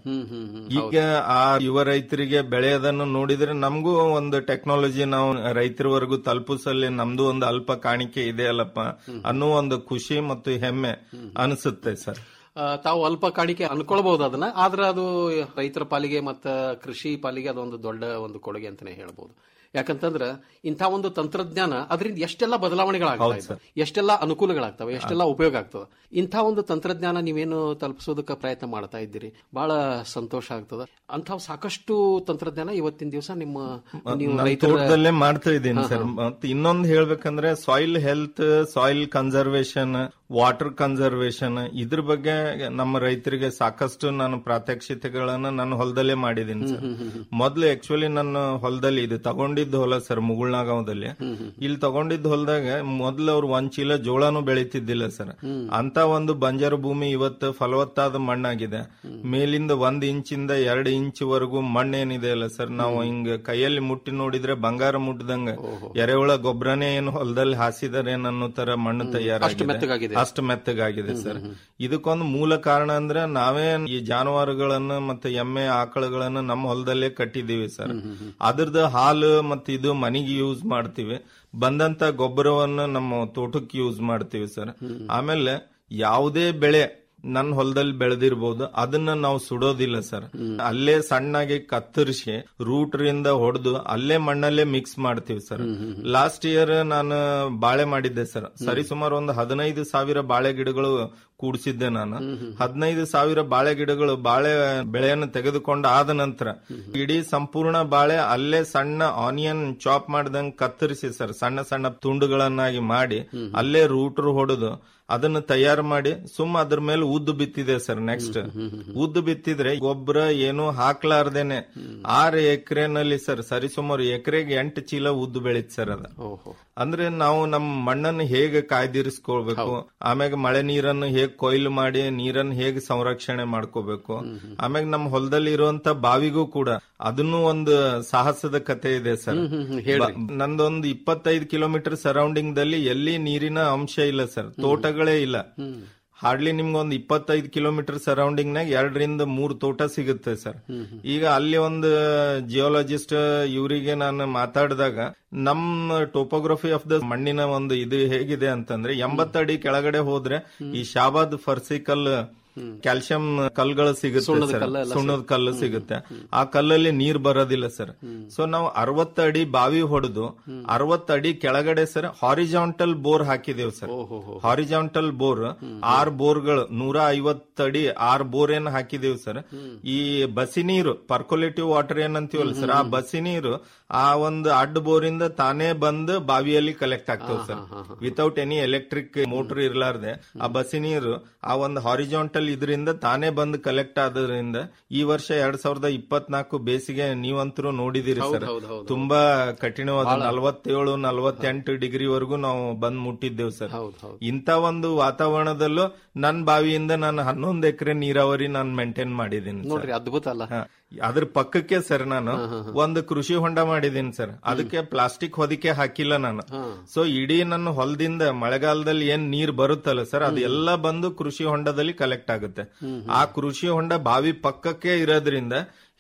ಈಗ ಆ ಯುವ ರೈತರಿಗೆ ಬೆಳೆಯೋದನ್ನು ನೋಡಿದ್ರೆ ನಮಗೂ ಒಂದು ಟೆಕ್ನಾಲಜಿ ನಾವು ರೈತರವರೆಗೂ ತಲುಪಿಸಲ್ಲಿ ನಮ್ದು ಒಂದು ಅಲ್ಪ ಕಾಣಿಕೆ ಇದೆ ಅಲ್ಲಪ್ಪ ಅನ್ನೋ ಒಂದು ಖುಷಿ ಮತ್ತು ಹೆಮ್ಮೆ ಅನಿಸುತ್ತೆ ಸರ್ ಆ, ತಾವು ಅಲ್ಪ ಕಾಣಿಕೆ ಅನ್ಕೊಳ್ಬಹುದು ಅದನ್ನ ಆದ್ರೆ ಅದು ರೈತರ ಪಾಲಿಗೆ ಮತ್ತ ಕೃಷಿ ಪಾಲಿಗೆ ಅದೊಂದು ದೊಡ್ಡ ಒಂದು ಕೊಡುಗೆ ಅಂತಾನೆ ಹೇಳ್ಬೋದು ಯಾಕಂತಂದ್ರ ಇಂಥ ಒಂದು ತಂತ್ರಜ್ಞಾನ ಅದರಿಂದ ಎಷ್ಟೆಲ್ಲ ಬದಲಾವಣೆಗಳಾಗ್ತಾ ಹೌದು ಇದ್ದಾವೆ ಎಷ್ಟೆಲ್ಲ ಅನುಕೂಲಗಳಾಗ್ತವೆ ಎಷ್ಟೆಲ್ಲ ಉಪಯೋಗ ಆಗ್ತದೆ ಇಂಥ ಒಂದು ತಂತ್ರಜ್ಞಾನ ನೀವೇನು ತಲುಪಿಸೋದಕ್ಕೆ ಪ್ರಯತ್ನ ಮಾಡ್ತಾ ಇದ್ದೀರಿ ಬಹಳ ಸಂತೋಷ ಆಗ್ತದ ಅಂಥ ಸಾಕಷ್ಟು ತಂತ್ರಜ್ಞಾನ ಇವತ್ತಿನ ದಿವಸ ನಿಮ್ಮ ನೀವು ನಾನ್ ರೈತರ ತೋಟದಲ್ಲೇ ಮಾಡ್ತಾ ಇದ್ದೀನಿ ಹಾ, ಸರ್ ಹಾ. ಮತ್ತೆ ಇನ್ನೊಂದು ಹೇಳ್ಬೇಕಂದ್ರೆ soil health soil conservation water conservation ಇದ್ರ ಬಗ್ಗೆ ನಮ್ಮ ರೈತರಿಗೆ ಸಾಕಷ್ಟು ನಾನು ಪ್ರಾತ್ಯಕ್ಷಿತೆಗಳನ್ನ ನನ್ನ ಹೊಲದಲ್ಲೇ ಮಾಡಿದ್ದೀನಿ ಸರ್ ಮೊದ್ಲು ಆಕ್ಚುಲಿ ನನ್ನ ಹೊಲದಲ್ಲಿ ಇದು ತಗೊಂಡಿದ್ದು ಹೊಲ ಸರ್ ಮುಗುಳ್ನಾಗಾಂವದಲ್ಲಿ ಇಲ್ಲಿ ತಗೊಂಡಿದ್ದ ಹೊಲದಾಗ ಮೊದ್ಲು ಅವ್ರು ಒಂದ್ ಚೀಲ ಜೋಳನು ಬೆಳೀತಿದ್ದಿಲ್ಲ ಸರ್ ಅಂತ ಒಂದು ಬಂಜರು ಭೂಮಿ ಇವತ್ತು ಫಲವತ್ತಾದ ಮಣ್ಣಾಗಿದೆ ಮೇಲಿಂದ ಒಂದ್ ಇಂಚಿಂದ ಎರಡು ಇಂಚ್ ವರೆಗೂ ಮಣ್ಣು ಏನಿದೆ ಅಲ್ಲ ಸರ್ ನಾವು ಹಿಂಗ ಕೈಯಲ್ಲಿ ಮುಟ್ಟಿ ನೋಡಿದ್ರೆ ಬಂಗಾರ ಮುಟ್ಟದಂಗ ಎರೆಹುಳ ಗೊಬ್ಬರನೇ ಏನು ಹೊಲದಲ್ಲಿ ಹಾಸಿದಾರೆ ಅನ್ನೋ ತರ ಮಣ್ಣು ಅಷ್ಟು ತಯಾರಾಗಿದೆ ಮೆತ್ತಗಾಗಿದೆ. ಅಷ್ಟು ಮೆತ್ತಗಾಗಿದೆ ಸರ್ ಇದಕ್ಕೊಂದು ಮೂಲ ಕಾರಣ ಅಂದ್ರೆ ನಾವೇ ಈ ಜಾನುವಾರುಗಳನ್ನ ಮತ್ತೆ ಎಮ್ಮೆ ಆಕಳುಗಳನ್ನ ನಮ್ಮ ಹೊಲದಲ್ಲೇ ಕಟ್ಟಿದೀವಿ ಸರ್ ಅದ್ರದ್ದು ಹಾಲು ಮತ್ತೆ ಇದು ಮನಿಗೆ ಯೂಸ್ ಮಾಡ್ತೀವಿ ಬಂದಂತ ಗೊಬ್ಬರವನ್ನ ನಮ್ಮ ತೋಟಕ್ಕೆ ಯೂಸ್ ಮಾಡ್ತೀವಿ ಸರ್ ಆಮೇಲೆ ಯಾವುದೇ ಬೆಳೆ ನನ್ನ ಹೊಲದಲ್ಲಿ ಬೆಳೆದಿರ್ಬೋದು ಅದನ್ನ ನಾವು ಸುಡೋದಿಲ್ಲ ಸರ್ ಅಲ್ಲೇ ಸಣ್ಣಾಗಿ ಕತ್ತರಿಸಿ ರೂಟ್ರಿಂದ ಹೊಡೆದು ಅಲ್ಲೇ ಮಣ್ಣಲ್ಲೇ ಮಿಕ್ಸ್ ಮಾಡ್ತೀವಿ ಸರ್ ಲಾಸ್ಟ್ ಇಯರ್ ನಾನು ಬಾಳೆ ಮಾಡಿದ್ದೆ ಸರ್ ಸರಿ ಸುಮಾರು ಒಂದು ಹದಿನೈದು ಸಾವಿರ ಬಾಳೆ ಗಿಡಗಳು ಕೂಡಿಸಿದ್ದೆ ನಾನು ಹದಿನೈದು ಸಾವಿರ ಬಾಳೆ ಗಿಡಗಳು ಬಾಳೆ ಬೆಳೆಯನ್ನು ತೆಗೆದುಕೊಂಡು ಆದ ನಂತರ ಇಡೀ ಸಂಪೂರ್ಣ ಬಾಳೆ ಅಲ್ಲೇ ಸಣ್ಣ ಆನಿಯನ್ ಚಾಪ್ ಮಾಡ್ದಂಗ್ ಕತ್ತರಿಸಿ ಸರ್ ಸಣ್ಣ ಸಣ್ಣ ತುಂಡುಗಳನ್ನಾಗಿ ಮಾಡಿ ಅಲ್ಲೇ ರೂಟರ್ ಹೊಡೆದು ಅದನ್ನ ತಯಾರು ಮಾಡಿ ಸುಮ್ಮ ಅದ್ರ ಮೇಲೆ ಉದ್ದು ಬಿತ್ತಿದೆ ಸರ್ ನೆಕ್ಸ್ಟ್ ಉದ್ದು ಬಿತ್ತಿದ್ರೆ ಗೊಬ್ಬರ ಏನು ಹಾಕ್ಲಾರ್ದೇನೆ ಆರು ಎಕರೆನಲ್ಲಿ ಸರ್ ಸರಿಸುಮಾರು ಎಕರೆಗೆ ಎಂಟು ಚೀಲ ಉದ್ದು ಬೆಳೀತ್ ಸರ್ ಅದ ಅಂದ್ರೆ ನಾವು ನಮ್ಮ ಮಣ್ಣನ್ನು ಹೇಗೆ ಕಾಯ್ದಿರಿಸ್ಕೊಳ್ಬೇಕು ಆಮ್ಯಾಗ ಮಳೆ ನೀರನ್ನು ಹೇಗ್ ಕೊಯ್ಲು ಮಾಡಿ ನೀರನ್ನು ಹೇಗೆ ಸಂರಕ್ಷಣೆ ಮಾಡ್ಕೋಬೇಕು ಆಮ್ಯಾಗ ನಮ್ಮ ಹೊಲದಲ್ಲಿ ಇರುವಂತ ಬಾವಿಗೂ ಕೂಡ ಅದನ್ನು ಒಂದು ಸಾಹಸದ ಕತೆ ಇದೆ ಸರ್ ಬ- ನಂದೊಂದು ಇಪ್ಪತ್ತೈದು ಕಿಲೋಮೀಟರ್ ಸರೌಂಡಿಂಗ್ ದಲ್ಲಿ ಎಲ್ಲಿ ನೀರಿನ ಅಂಶ ಇಲ್ಲ ಸರ್ ತೋಟಗಳೇ ಇಲ್ಲ ಹಾರ್ಡ್ಲಿ ನಿಮ್ಗೊಂದು ಇಪ್ಪತ್ತೈದು ಕಿಲೋಮೀಟರ್ ಸರೌಂಡಿಂಗ್ ನಾಗ ಎರಡರಿಂದ ಮೂರು ತೋಟ ಸಿಗುತ್ತೆ ಸರ್ ಈಗ ಅಲ್ಲಿ ಒಂದು ಜಿಯೋಲಜಿಸ್ಟ್ ಇವರಿಗೆ ನಾನು ಮಾತಾಡಿದಾಗ ನಮ್ಮ ಟೋಪೋಗ್ರಫಿ ಆಫ್ ದ ಮಣ್ಣಿನ ಒಂದು ಇದು ಹೇಗಿದೆ ಅಂತಂದ್ರೆ ಎಂಬತ್ತಡಿ ಕೆಳಗಡೆ ಹೋದ್ರೆ ಈ ಶಾಬಾದ್ ಫರ್ಸಿಕಲ್ ಕ್ಯಾಲ್ಸಿಯಂ ಕಲ್ಗಳು ಸಿಗುತ್ತೆ ಸುಣ್ಣದ ಸರ್ ಕಲ್ಲು ಎಲ್ಲ ಸುಣ್ಣದ ಕಲ್ಲು ಸಿಗುತ್ತೆ ಆ ಕಲ್ಲಲ್ಲಿ ನೀರ್ ಬರೋದಿಲ್ಲ ಸರ್ ಸೊ ನಾವು ಅರವತ್ತು ಅಡಿ ಬಾವಿ ಹೊಡೆದು ಅರವತ್ತು ಅಡಿ ಕೆಳಗಡೆ ಸರ್ ಹಾರಿಜಾಂಟಲ್ ಬೋರ್ ಹಾಕಿದೇವು ಸರ್ ಹಾರಿಜಾಂಟಲ್ ಬೋರ್ ಆರ್ ಬೋರ್ಗಳು ನೂರ ಐವತ್ತು ಅಡಿ ಆರ್ ಬೋರ್ ಏನ್ ಹಾಕಿದೇವು ಸರ್ ಈ ಬಸಿ ನೀರು ಪರ್ಕೊಲೇಟಿವ್ ವಾಟರ್ ಏನಂತೀವಲ್ಲ ಸರ್ ಆ ಬಸಿ ನೀರು ಆ ಒಂದು ಅಡ್ಡ ಬೋರಿಂದ ತಾನೇ ಬಂದು ಬಾವಿಯಲ್ಲಿ ಕಲೆಕ್ಟ್ ಆಗ್ತವೆ sir without any electric motor ಇರ್ಲಾರ್ದೆ ಆ ಬಸಿ ನೀರು ಆ ಒಂದು ಹಾರಿಜಾಂಟಲ್ ಇದರಿಂದ ತಾನೇ ಬಂದು ಕಲೆಕ್ಟ್ ಆದ್ರಿಂದ ಈ ವರ್ಷ ಎರಡ್ ಸಾವಿರದ ಇಪ್ಪತ್ನಾಲ್ಕು ಬೇಸಿಗೆ ನೀವಂತರೂ ನೋಡಿದಿರಿ ಸರ್ ಹೌದು, ಹೌದು. ತುಂಬಾ ಕಠಿಣವಾದ ಬಹಳ. ನಲವತ್ತೇಳು ನಲವತ್ತೆಂಟು ಡಿಗ್ರಿ ವರೆಗೂ ನಾವು ಬಂದ್ ಮುಟ್ಟಿದ್ದೇವೆ ಸರ್ ಇಂತ ಒಂದು ವಾತಾವರಣದಲ್ಲೂ ನನ್ ಬಾವಿಯಿಂದ ನಾನು ಹನ್ನೊಂದು ಎಕರೆ ನೀರಾವರಿ ನಾನು ಮೇಂಟೈನ್ ಮಾಡಿದ್ದೀನಿ ಸರ್. ನೋಡ್ರಿ ಅದ್ಭುತ ಅಲ್ಲ ಹಾ. ಅದ್ರ ಪಕ್ಕಕ್ಕೆ ಸರ್ ನಾನು ಒಂದು ಕೃಷಿ ಹೊಂಡ ಮಾಡಿದ್ದೀನಿ ಸರ್ ಅದಕ್ಕೆ ಪ್ಲಾಸ್ಟಿಕ್ ಹೊದಿಕೆ ಹಾಕಿಲ್ಲ ನಾನು ಸೊ ಇಡೀ ನನ್ನ ಹೊಲದಿಂದ ಮಳೆಗಾಲದಲ್ಲಿ ಏನ್ ನೀರ್ ಬರುತ್ತಲ್ಲ ಸರ್ ಅದೆಲ್ಲ ಬಂದು ಕೃಷಿ ಹೊಂಡದಲ್ಲಿ ಕಲೆಕ್ಟ್ ಆಗುತ್ತೆ ಆ ಕೃಷಿ ಹೊಂಡ ಬಾವಿ ಪಕ್ಕಕ್ಕೆ ಇರೋದ್ರಿಂದ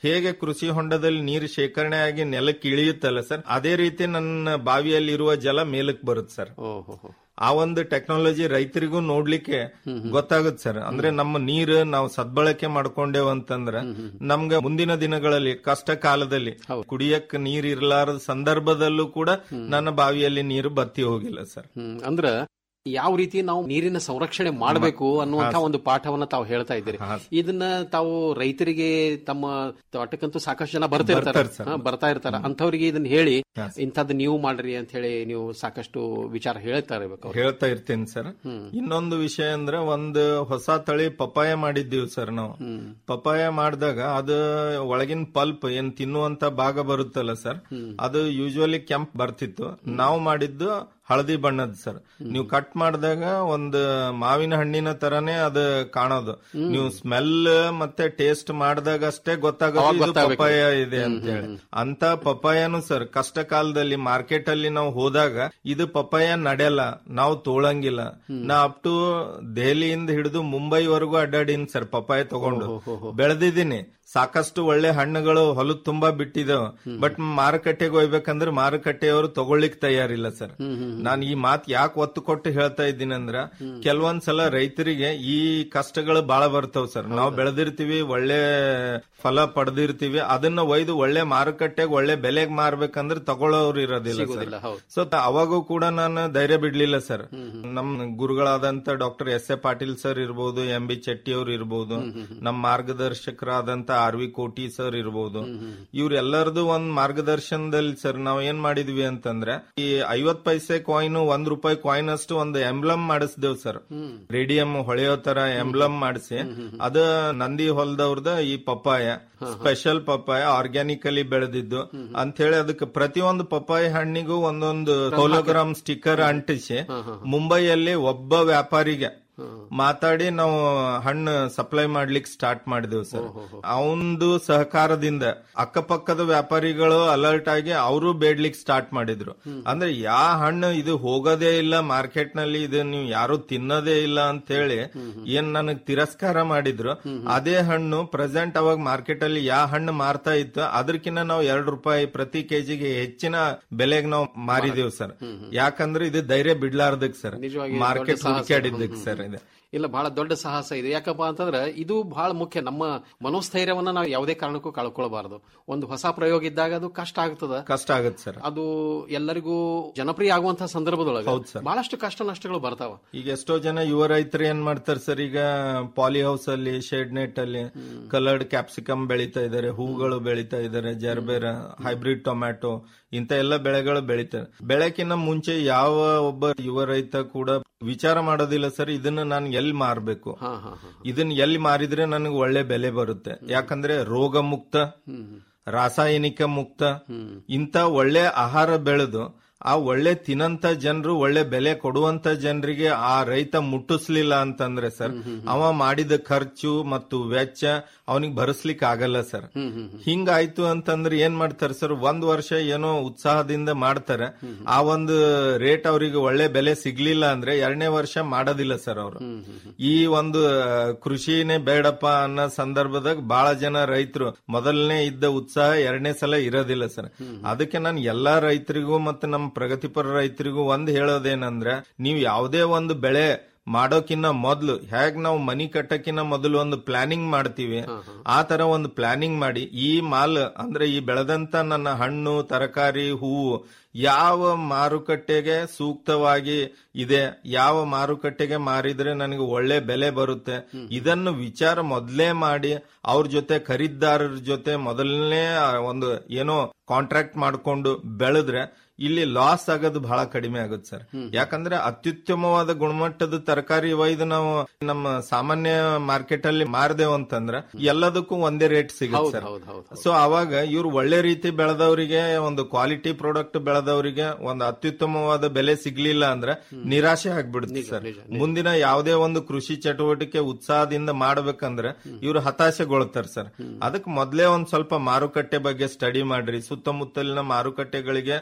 ಹೇಗೆ ಕೃಷಿ ಹೊಂಡದಲ್ಲಿ ನೀರು ಶೇಖರಣೆ ಆಗಿ ನೆಲಕ್ಕೆ ಇಳಿಯುತ್ತಲ್ಲ ಸರ್ ಅದೇ ರೀತಿ ನನ್ನ ಬಾವಿಯಲ್ಲಿ ಇರುವ ಜಲ ಮೇಲಕ್ಕೆ ಬರುತ್ತೆ ಸರ್ ಆ ಒಂದು ಟೆಕ್ನಾಲಜಿ ರೈತರಿಗೂ ನೋಡ್ಲಿಕ್ಕೆ ಗೊತ್ತಾಗುತ್ತೆ ಸರ್ ಅಂದ್ರೆ ನಮ್ಮ ನೀರು ನಾವು ಸದ್ಬಳಕೆ ಮಾಡ್ಕೊಂಡೇವ್ ಅಂತಂದ್ರ ನಮ್ಗೆ ಮುಂದಿನ ದಿನಗಳಲ್ಲಿ ಕಷ್ಟ ಕಾಲದಲ್ಲಿ ಕುಡಿಯಕ್ ನೀರ್ ಇರ್ಲಾರದ ಸಂದರ್ಭದಲ್ಲೂ ಕೂಡ ನನ್ನ ಬಾವಿಯಲ್ಲಿ ನೀರು ಬತ್ತಿ ಹೋಗಿಲ್ಲ ಸರ್ ಹ್ಮ್ ಅಂದ್ರ ಯಾವ ರೀತಿ ನಾವು ನೀರಿನ ಸಂರಕ್ಷಣೆ ಮಾಡಬೇಕು ಅನ್ನುವಂತ ಒಂದು ಪಾಠವನ್ನ ತಾವು ಹೇಳ್ತಾ ಇದ್ದೀರಿ ಇದನ್ನ ತಾವು ರೈತರಿಗೆ ತಮ್ಮ ತೋಟಕ್ಕಂತೂ ಸಾಕಷ್ಟು ಜನ ಬರ್ತಾ ಇರ್ತಾರೆ ಬರ್ತಾರೆ ಸರ್. ಹಾ, ಬರ್ತಾ ಇರ್ತಾರ ಅಂತವ್ರಿಗೆ ಇದನ್ನ ಹೇಳಿ ಇಂಥದ್ದು ನೀವು ಮಾಡ್ರಿ ಅಂತ ಹೇಳಿ ನೀವು ಸಾಕಷ್ಟು ವಿಚಾರ ಹೇಳ್ತಾ ಇರ್ಬೇಕು ಅವ್ರಿಗೆ. ಹೇಳ್ತಾ ಇರ್ತೀನಿ ಸರ್ ಇನ್ನೊಂದು ವಿಷಯ ಅಂದ್ರೆ ಒಂದು ಹೊಸ ತಳಿ ಪಪಾಯ ಮಾಡಿದ್ದೀವಿ ಸರ್ ನಾವು ಪಪಾಯ ಮಾಡಿದಾಗ ಅದು ಒಳಗಿನ ಪಲ್ಪ್ ಏನ್ ತಿನ್ನುವಂತ ಭಾಗ ಬರುತ್ತಲ್ಲ ಸರ್ ಅದು ಯೂಶುವಲಿ ಕೆಂಪ್ ಬರ್ತಿತ್ತು ನಾವು ಮಾಡಿದ್ದು ಹಳದಿ ಬಣ್ಣದ ಸರ್ ನೀವು ಕಟ್ ಮಾಡಿದಾಗ ಒಂದು ಮಾವಿನ ಹಣ್ಣಿನ ತರಾನೇ ಅದು ಕಾಣೋದು ನೀವು ಸ್ಮೆಲ್ ಮತ್ತೆ ಟೇಸ್ಟ್ ಮಾಡಿದಾಗ ಅಷ್ಟೇ ಅವಾಗ ಗೊತ್ತಾಗೋದು ಇದು ಗೊತ್ತಾಗ್ಬೇಕು. ಪಪಾಯ ಇದೆ ಅಂತ ಹೇಳಿ ಅಂತ ಪಪಾಯನು ಸರ್ ಕಷ್ಟ ಕಾಲದಲ್ಲಿ ಮಾರ್ಕೆಟ್ ಅಲ್ಲಿ ನಾವು ಹೋದಾಗ ಇದು ಪಪಾಯ ನಡೆಯಲ್ಲ ನಾವು ತೋಳಂಗಿಲ್ಲ ನಾ ಅಪ್ ಟು ದೆಹಲಿಯಿಂದ ಹಿಡಿದು ಮುಂಬೈವರೆಗೂ ಅಡ್ಡಾಡಿನಿ ಸರ್ ಪಪಾಯ ತಗೊಂಡು ಬೆಳೆದಿದ್ದೀನಿ ಸಾಕಷ್ಟು ಒಳ್ಳೆ ಹಣ್ಣುಗಳು ಹೊಲದ ತುಂಬಾ ಬಿಟ್ಟಿದ್ದಾವ ಬಟ್ ಮಾರುಕಟ್ಟೆಗೆ ಹೋಗ್ಬೇಕಂದ್ರೆ ಮಾರುಕಟ್ಟೆಯವರು ತಗೊಳ್ಳಿಕ್ ತಯಾರಿಲ್ಲ ಸರ್ ನಾನು ಈ ಮಾತು ಯಾಕೆ ಒತ್ತು ಕೊಟ್ಟು ಹೇಳ್ತಾ ಇದ್ದೀನಿ ಅಂದ್ರ ಕೆಲವೊಂದ್ಸಲ ರೈತರಿಗೆ ಈ ಕಷ್ಟಗಳು ಬಹಳ ಬರ್ತಾವ ಸರ್ ನಾವು ಬೆಳೆದಿರ್ತೀವಿ ಒಳ್ಳೆ ಫಲ ಪಡೆದಿರ್ತೀವಿ ಅದನ್ನ ಒಯ್ದು ಒಳ್ಳೆ ಮಾರುಕಟ್ಟೆಗೆ ಒಳ್ಳೆ ಬೆಲೆಗೆ ಮಾರ್ಬೇಕಂದ್ರೆ ತಗೊಳ್ಳೋರು ಇರೋದಿಲ್ಲ ಸಿಗೋದಿಲ್ಲ, ಸರ್ ಹೌದು. ಸೊ ಅವಾಗೂ ಕೂಡ ನಾನು ಧೈರ್ಯ ಬಿಡ್ಲಿಲ್ಲ ಸರ್ ನಮ್ಮ ಗುರುಗಳಾದಂತ doctor S A Patil sir ಇರ್ಬೋದು ಎಂ ಬಿ ಚೆಟ್ಟಿ ಅವ್ರು ಇರ್ಬೋದು ನಮ್ಮ ಮಾರ್ಗದರ್ಶಕರಾದಂತ ಆರ್ ವಿ ಕೋಟಿ ಸರ್ ಇರ್ಬೋದು ಇವ್ರೆಲ್ಲರದು ಒಂದ್ ಮಾರ್ಗದರ್ಶನದಲ್ಲಿ ಸರ್ ನಾವ್ ಏನ್ ಮಾಡಿದ್ವಿ ಅಂತಂದ್ರೆ ಈ ಐವತ್ ಪೈಸೆ ಕಾಯಿನ್ ಒಂದ್ ರೂಪಾಯಿ ಕಾಯಿನ್ ಅಷ್ಟು ಒಂದು ಎಂಬ್ಲಮ್ ಮಾಡಿಸ್ದೇವ್ ಸರ್ ರೇಡಿಯಂ ಹೊಳೆಯೋ ತರ ಎಂಬ್ಲಮ್ ಮಾಡಿಸಿ ಅದ ನಂದಿ ಹೊಲದವ್ರದ ಈ ಪಪ್ಪಾಯ ಸ್ಪೆಷಲ್ ಪಪ್ಪಾಯ ಆರ್ಗ್ಯಾನಿಕಲಿ ಬೆಳೆದಿದ್ದು ಅಂತ ಹೇಳಿ ಅದಕ್ಕೆ ಪ್ರತಿಯೊಂದು ಪಪ್ಪಾಯ ಹಣ್ಣಿಗೂ ಒಂದೊಂದು ಹೋಲೋಗ್ರಾಮ್ ಸ್ಟಿಕ್ಕರ್ ಅಂಟಿಸಿ ಮುಂಬೈಯಲ್ಲಿ ಒಬ್ಬ ವ್ಯಾಪಾರಿಗೆ ಮಾತಾಡಿ ನಾವು ಹಣ್ಣು ಸಪ್ಲೈ ಮಾಡ್ಲಿಕ್ಕೆ ಸ್ಟಾರ್ಟ್ ಮಾಡಿದೆವು ಸರ್ ಅವಂದು ಸಹಕಾರದಿಂದ ಅಕ್ಕಪಕ್ಕದ ವ್ಯಾಪಾರಿಗಳು ಅಲರ್ಟ್ ಆಗಿ ಅವರು ಬೇಡ್ಲಿಕ್ಕೆ ಸ್ಟಾರ್ಟ್ ಮಾಡಿದ್ರು ಅಂದ್ರೆ ಯಾ ಹಣ್ಣು ಇದು ಹೋಗೋದೇ ಇಲ್ಲ ಮಾರ್ಕೆಟ್ ನಲ್ಲಿ ಇದು ನೀವು ಯಾರು ತಿನ್ನೋದೇ ಇಲ್ಲ ಅಂತ ಹೇಳಿ ಏನ್ ನನಗ್ ತಿರಸ್ಕಾರ ಮಾಡಿದ್ರು ಅದೇ ಹಣ್ಣು ಪ್ರೆಸೆಂಟ್ ಅವಾಗ ಮಾರ್ಕೆಟ್ ಅಲ್ಲಿ ಯಾ ಹಣ್ಣು ಮಾರ್ತಾ ಇತ್ತು ಅದಕ್ಕಿಂತ ನಾವು ಎರಡು ರೂಪಾಯಿ ಪ್ರತಿ ಕೆಜಿಗೆ ಹೆಚ್ಚಿನ ಬೆಲೆಗೆ ನಾವು ಮಾರಿದೇವು ಸರ್ ಯಾಕಂದ್ರೆ ಇದು ಧೈರ್ಯ ಬಿಡ್ಲಾರ್ದಕ್ ಸರ್ ನಿಜವಾಗಿ ಮಾರ್ಕೆಟ್ ದೊಡ್ಡ ಸಾಹಸ. ಹುಡುಕಾಡಿದ್ದಕ್ಕೆ ಸರ್ ಇದು ಇಲ್ಲ ಬಹಳ ದೊಡ್ಡ ಸಾಹಸ ಇದೆ ಯಾಕಪ್ಪ ಅಂತಂದ್ರೆ ಇದು ಬಹಳ ಮುಖ್ಯ ನಮ್ಮ ಮನೋಸ್ಥೈರ್ಯವನ್ನ ನಾವು ಯಾವುದೇ ಕಾರಣಕ್ಕೂ ಕಳ್ಕೊಳ್ಬಾರ್ದು ಒಂದು ಹೊಸ ಪ್ರಯೋಗ ಇದ್ದಾಗ ಅದು ಕಷ್ಟ ಆಗ್ತದ ಕಷ್ಟ ಆಗುತ್ತೆ ಸರ್ ಅದು ಎಲ್ಲರಿಗೂ ಜನಪ್ರಿಯ ಆಗುವಂತಹ ಸಂದರ್ಭದೊಳಗೆ ಹೌದು ಸರ್. ಬಹಳಷ್ಟು ಕಷ್ಟ ನಷ್ಟಗಳು ಬರ್ತಾವ ಈಗ ಎಷ್ಟೋ ಜನ ಯುವ ರೈತರು ಏನ್ ಮಾಡ್ತಾರೆ ಸರ್ ಈಗ ಪಾಲಿ ಹೌಸ್ ಅಲ್ಲಿ ಶೇಡ್ ನೆಟ್ ಅಲ್ಲಿ ಕಲರ್ಡ್ ಕ್ಯಾಪ್ಸಿಕಮ್ ಬೆಳೀತಾ ಇದಾರೆ ಹೂಗಳು ಬೆಳೀತಾ ಇದಾರೆ ಜರ್ಬೇರ ಹೈಬ್ರಿಡ್ ಟೊಮ್ಯಾಟೊ ಇಂತ ಎಲ್ಲ ಬೆಳೆಗಳು ಬೆಳೀತಾರೆ ಬೆಳೆಕಿನ್ನ ಮುಂಚೆ ಯಾವ ಒಬ್ಬ ಯುವ ರೈತ ಕೂಡ ವಿಚಾರ ಮಾಡೋದಿಲ್ಲ ಸರ್ ಇದನ್ನ ನಾನು ಎಲ್ಲಿ ಮಾರ್ಬೇಕು ಇದನ್ನ ಎಲ್ಲಿ ಮಾರಿದ್ರೆ ನನಗೆ ಒಳ್ಳೆ ಬೆಲೆ ಬರುತ್ತೆ ಯಾಕಂದ್ರೆ ರೋಗ ಮುಕ್ತ ರಾಸಾಯನಿಕ ಮುಕ್ತ ಇಂತ ಒಳ್ಳೆ ಆಹಾರ ಬೆಳೆದು ಆ ಒಳ್ಳೆ ತಿನ್ನಂತ ಜನರು ಒಳ್ಳೆ ಬೆಲೆ ಕೊಡುವಂತ ಜನರಿಗೆ ಆ ರೈತ ಮುಟ್ಟಿಸ್ಲಿಲ್ಲ ಅಂತಂದ್ರೆ ಸರ್ ಅವ ಮಾಡಿದ ಖರ್ಚು ಮತ್ತು ವೆಚ್ಚ ಅವನಿಗೆ ಭರಿಸ್ಲಿಕ್ಕೆ ಆಗಲ್ಲ ಸರ್ ಹಿಂಗಾಯ್ತು ಅಂತಂದ್ರೆ ಏನ್ ಮಾಡ್ತಾರೆ ಸರ್ ಒಂದ್ ವರ್ಷ ಏನೋ ಉತ್ಸಾಹದಿಂದ ಮಾಡ್ತಾರೆ ಆ ಒಂದು ರೇಟ್ ಅವರಿಗೆ ಒಳ್ಳೆ ಬೆಲೆ ಸಿಗ್ಲಿಲ್ಲ ಅಂದ್ರೆ ಎರಡನೇ ವರ್ಷ ಮಾಡೋದಿಲ್ಲ ಸರ್ ಅವರು ಈ ಒಂದು ಆ, ಕೃಷಿನೇ ಬೇಡಪ್ಪ ಅನ್ನೋ ಸಂದರ್ಭದಾಗ ಬಹಳ ಜನ ರೈತರು ಮೊದಲನೇ ಇದ್ದ ಉತ್ಸಾಹ ಎರಡನೇ ಸಲ ಇರೋದಿಲ್ಲ ಸರ್ ಅದಕ್ಕೆ ನಾನು ಎಲ್ಲಾ ರೈತರಿಗೂ ಮತ್ತೆ ನಮ್ಮ ಪ್ರಗತಿಪರ ರೈತರಿಗೂ ಒಂದ್ ಹೇಳೋದೇನಂದ್ರೆ ನೀವು ಯಾವುದೇ ಒಂದು ಬೆಳೆ ಮಾಡೋಕಿನ್ನ ಮೊದಲು ಹೇಗ್ ನಾವು ಮನಿ ಕಟ್ಟಕ್ಕಿನ್ನ ಮೊದಲು ಒಂದು ಪ್ಲಾನಿಂಗ್ ಮಾಡ್ತೀವಿ ಆ ತರ ಒಂದು ಪ್ಲಾನಿಂಗ್ ಮಾಡಿ ಈ ಮಾಲ್ ಅಂದ್ರೆ ಈ ಬೆಳೆದಂತ ನನ್ನ ಹಣ್ಣು ತರಕಾರಿ ಹೂವು ಯಾವ ಮಾರುಕಟ್ಟೆಗೆ ಸೂಕ್ತವಾಗಿ ಇದೆ ಯಾವ ಮಾರುಕಟ್ಟೆಗೆ ಮಾರಿದ್ರೆ ನನಗೆ ಒಳ್ಳೆ ಬೆಲೆ ಬರುತ್ತೆ ಇದನ್ನು ವಿಚಾರ ಮೊದಲೇ ಮಾಡಿ ಅವ್ರ ಜೊತೆ ಖರೀದಾರರ ಜೊತೆ ಮೊದಲನೇ ಒಂದು ಏನೋ ಕಾಂಟ್ರಾಕ್ಟ್ ಮಾಡ್ಕೊಂಡು ಬೆಳೆದ್ರೆ ಇಲ್ಲಿ ಲಾಸ್ ಆಗೋದು ಬಹಳ ಕಡಿಮೆ ಆಗುತ್ತೆ ಸರ್ ಯಾಕಂದ್ರೆ ಅತ್ಯುತ್ತಮವಾದ ಗುಣಮಟ್ಟದ ತರಕಾರಿ ಒಯ್ದು ನಾವು ನಮ್ಮ ಸಾಮಾನ್ಯ ಮಾರ್ಕೆಟ್ ಅಲ್ಲಿ ಮಾರ್ದೇವ್ ಅಂತಂದ್ರೆ ಎಲ್ಲದಕ್ಕೂ ಒಂದೇ ರೇಟ್ ಸಿಗುತ್ತೆ ಸರ್ ಸೊ ಅವಾಗ ಇವ್ರು ಒಳ್ಳೆ ರೀತಿ ಬೆಳೆದವರಿಗೆ ಒಂದು ಕ್ವಾಲಿಟಿ ಪ್ರಾಡಕ್ಟ್ ಬೆಳೆದವರಿಗೆ ಒಂದು ಅತ್ಯುತ್ತಮವಾದ ಬೆಲೆ ಸಿಗ್ಲಿಲ್ಲ ಅಂದ್ರೆ ನಿರಾಶೆ ಆಗ್ಬಿಡುತ್ತೆ ಸರ್ ಮುಂದಿನ ಯಾವುದೇ ಒಂದು ಕೃಷಿ ಚಟುವಟಿಕೆ ಉತ್ಸಾಹದಿಂದ ಮಾಡ್ಬೇಕಂದ್ರೆ ಇವ್ರು ಹತಾಶೆಗೊಳ್ತಾರೆ ಸರ್ ಅದಕ್ಕೆ ಮೊದಲೇ ಒಂದ್ ಸ್ವಲ್ಪ ಮಾರುಕಟ್ಟೆ ಬಗ್ಗೆ ಸ್ಟಡಿ ಮಾಡ್ರಿ ಸುತ್ತಮುತ್ತಲಿನ ಮಾರುಕಟ್ಟೆಗಳಿಗೆ ನೀವು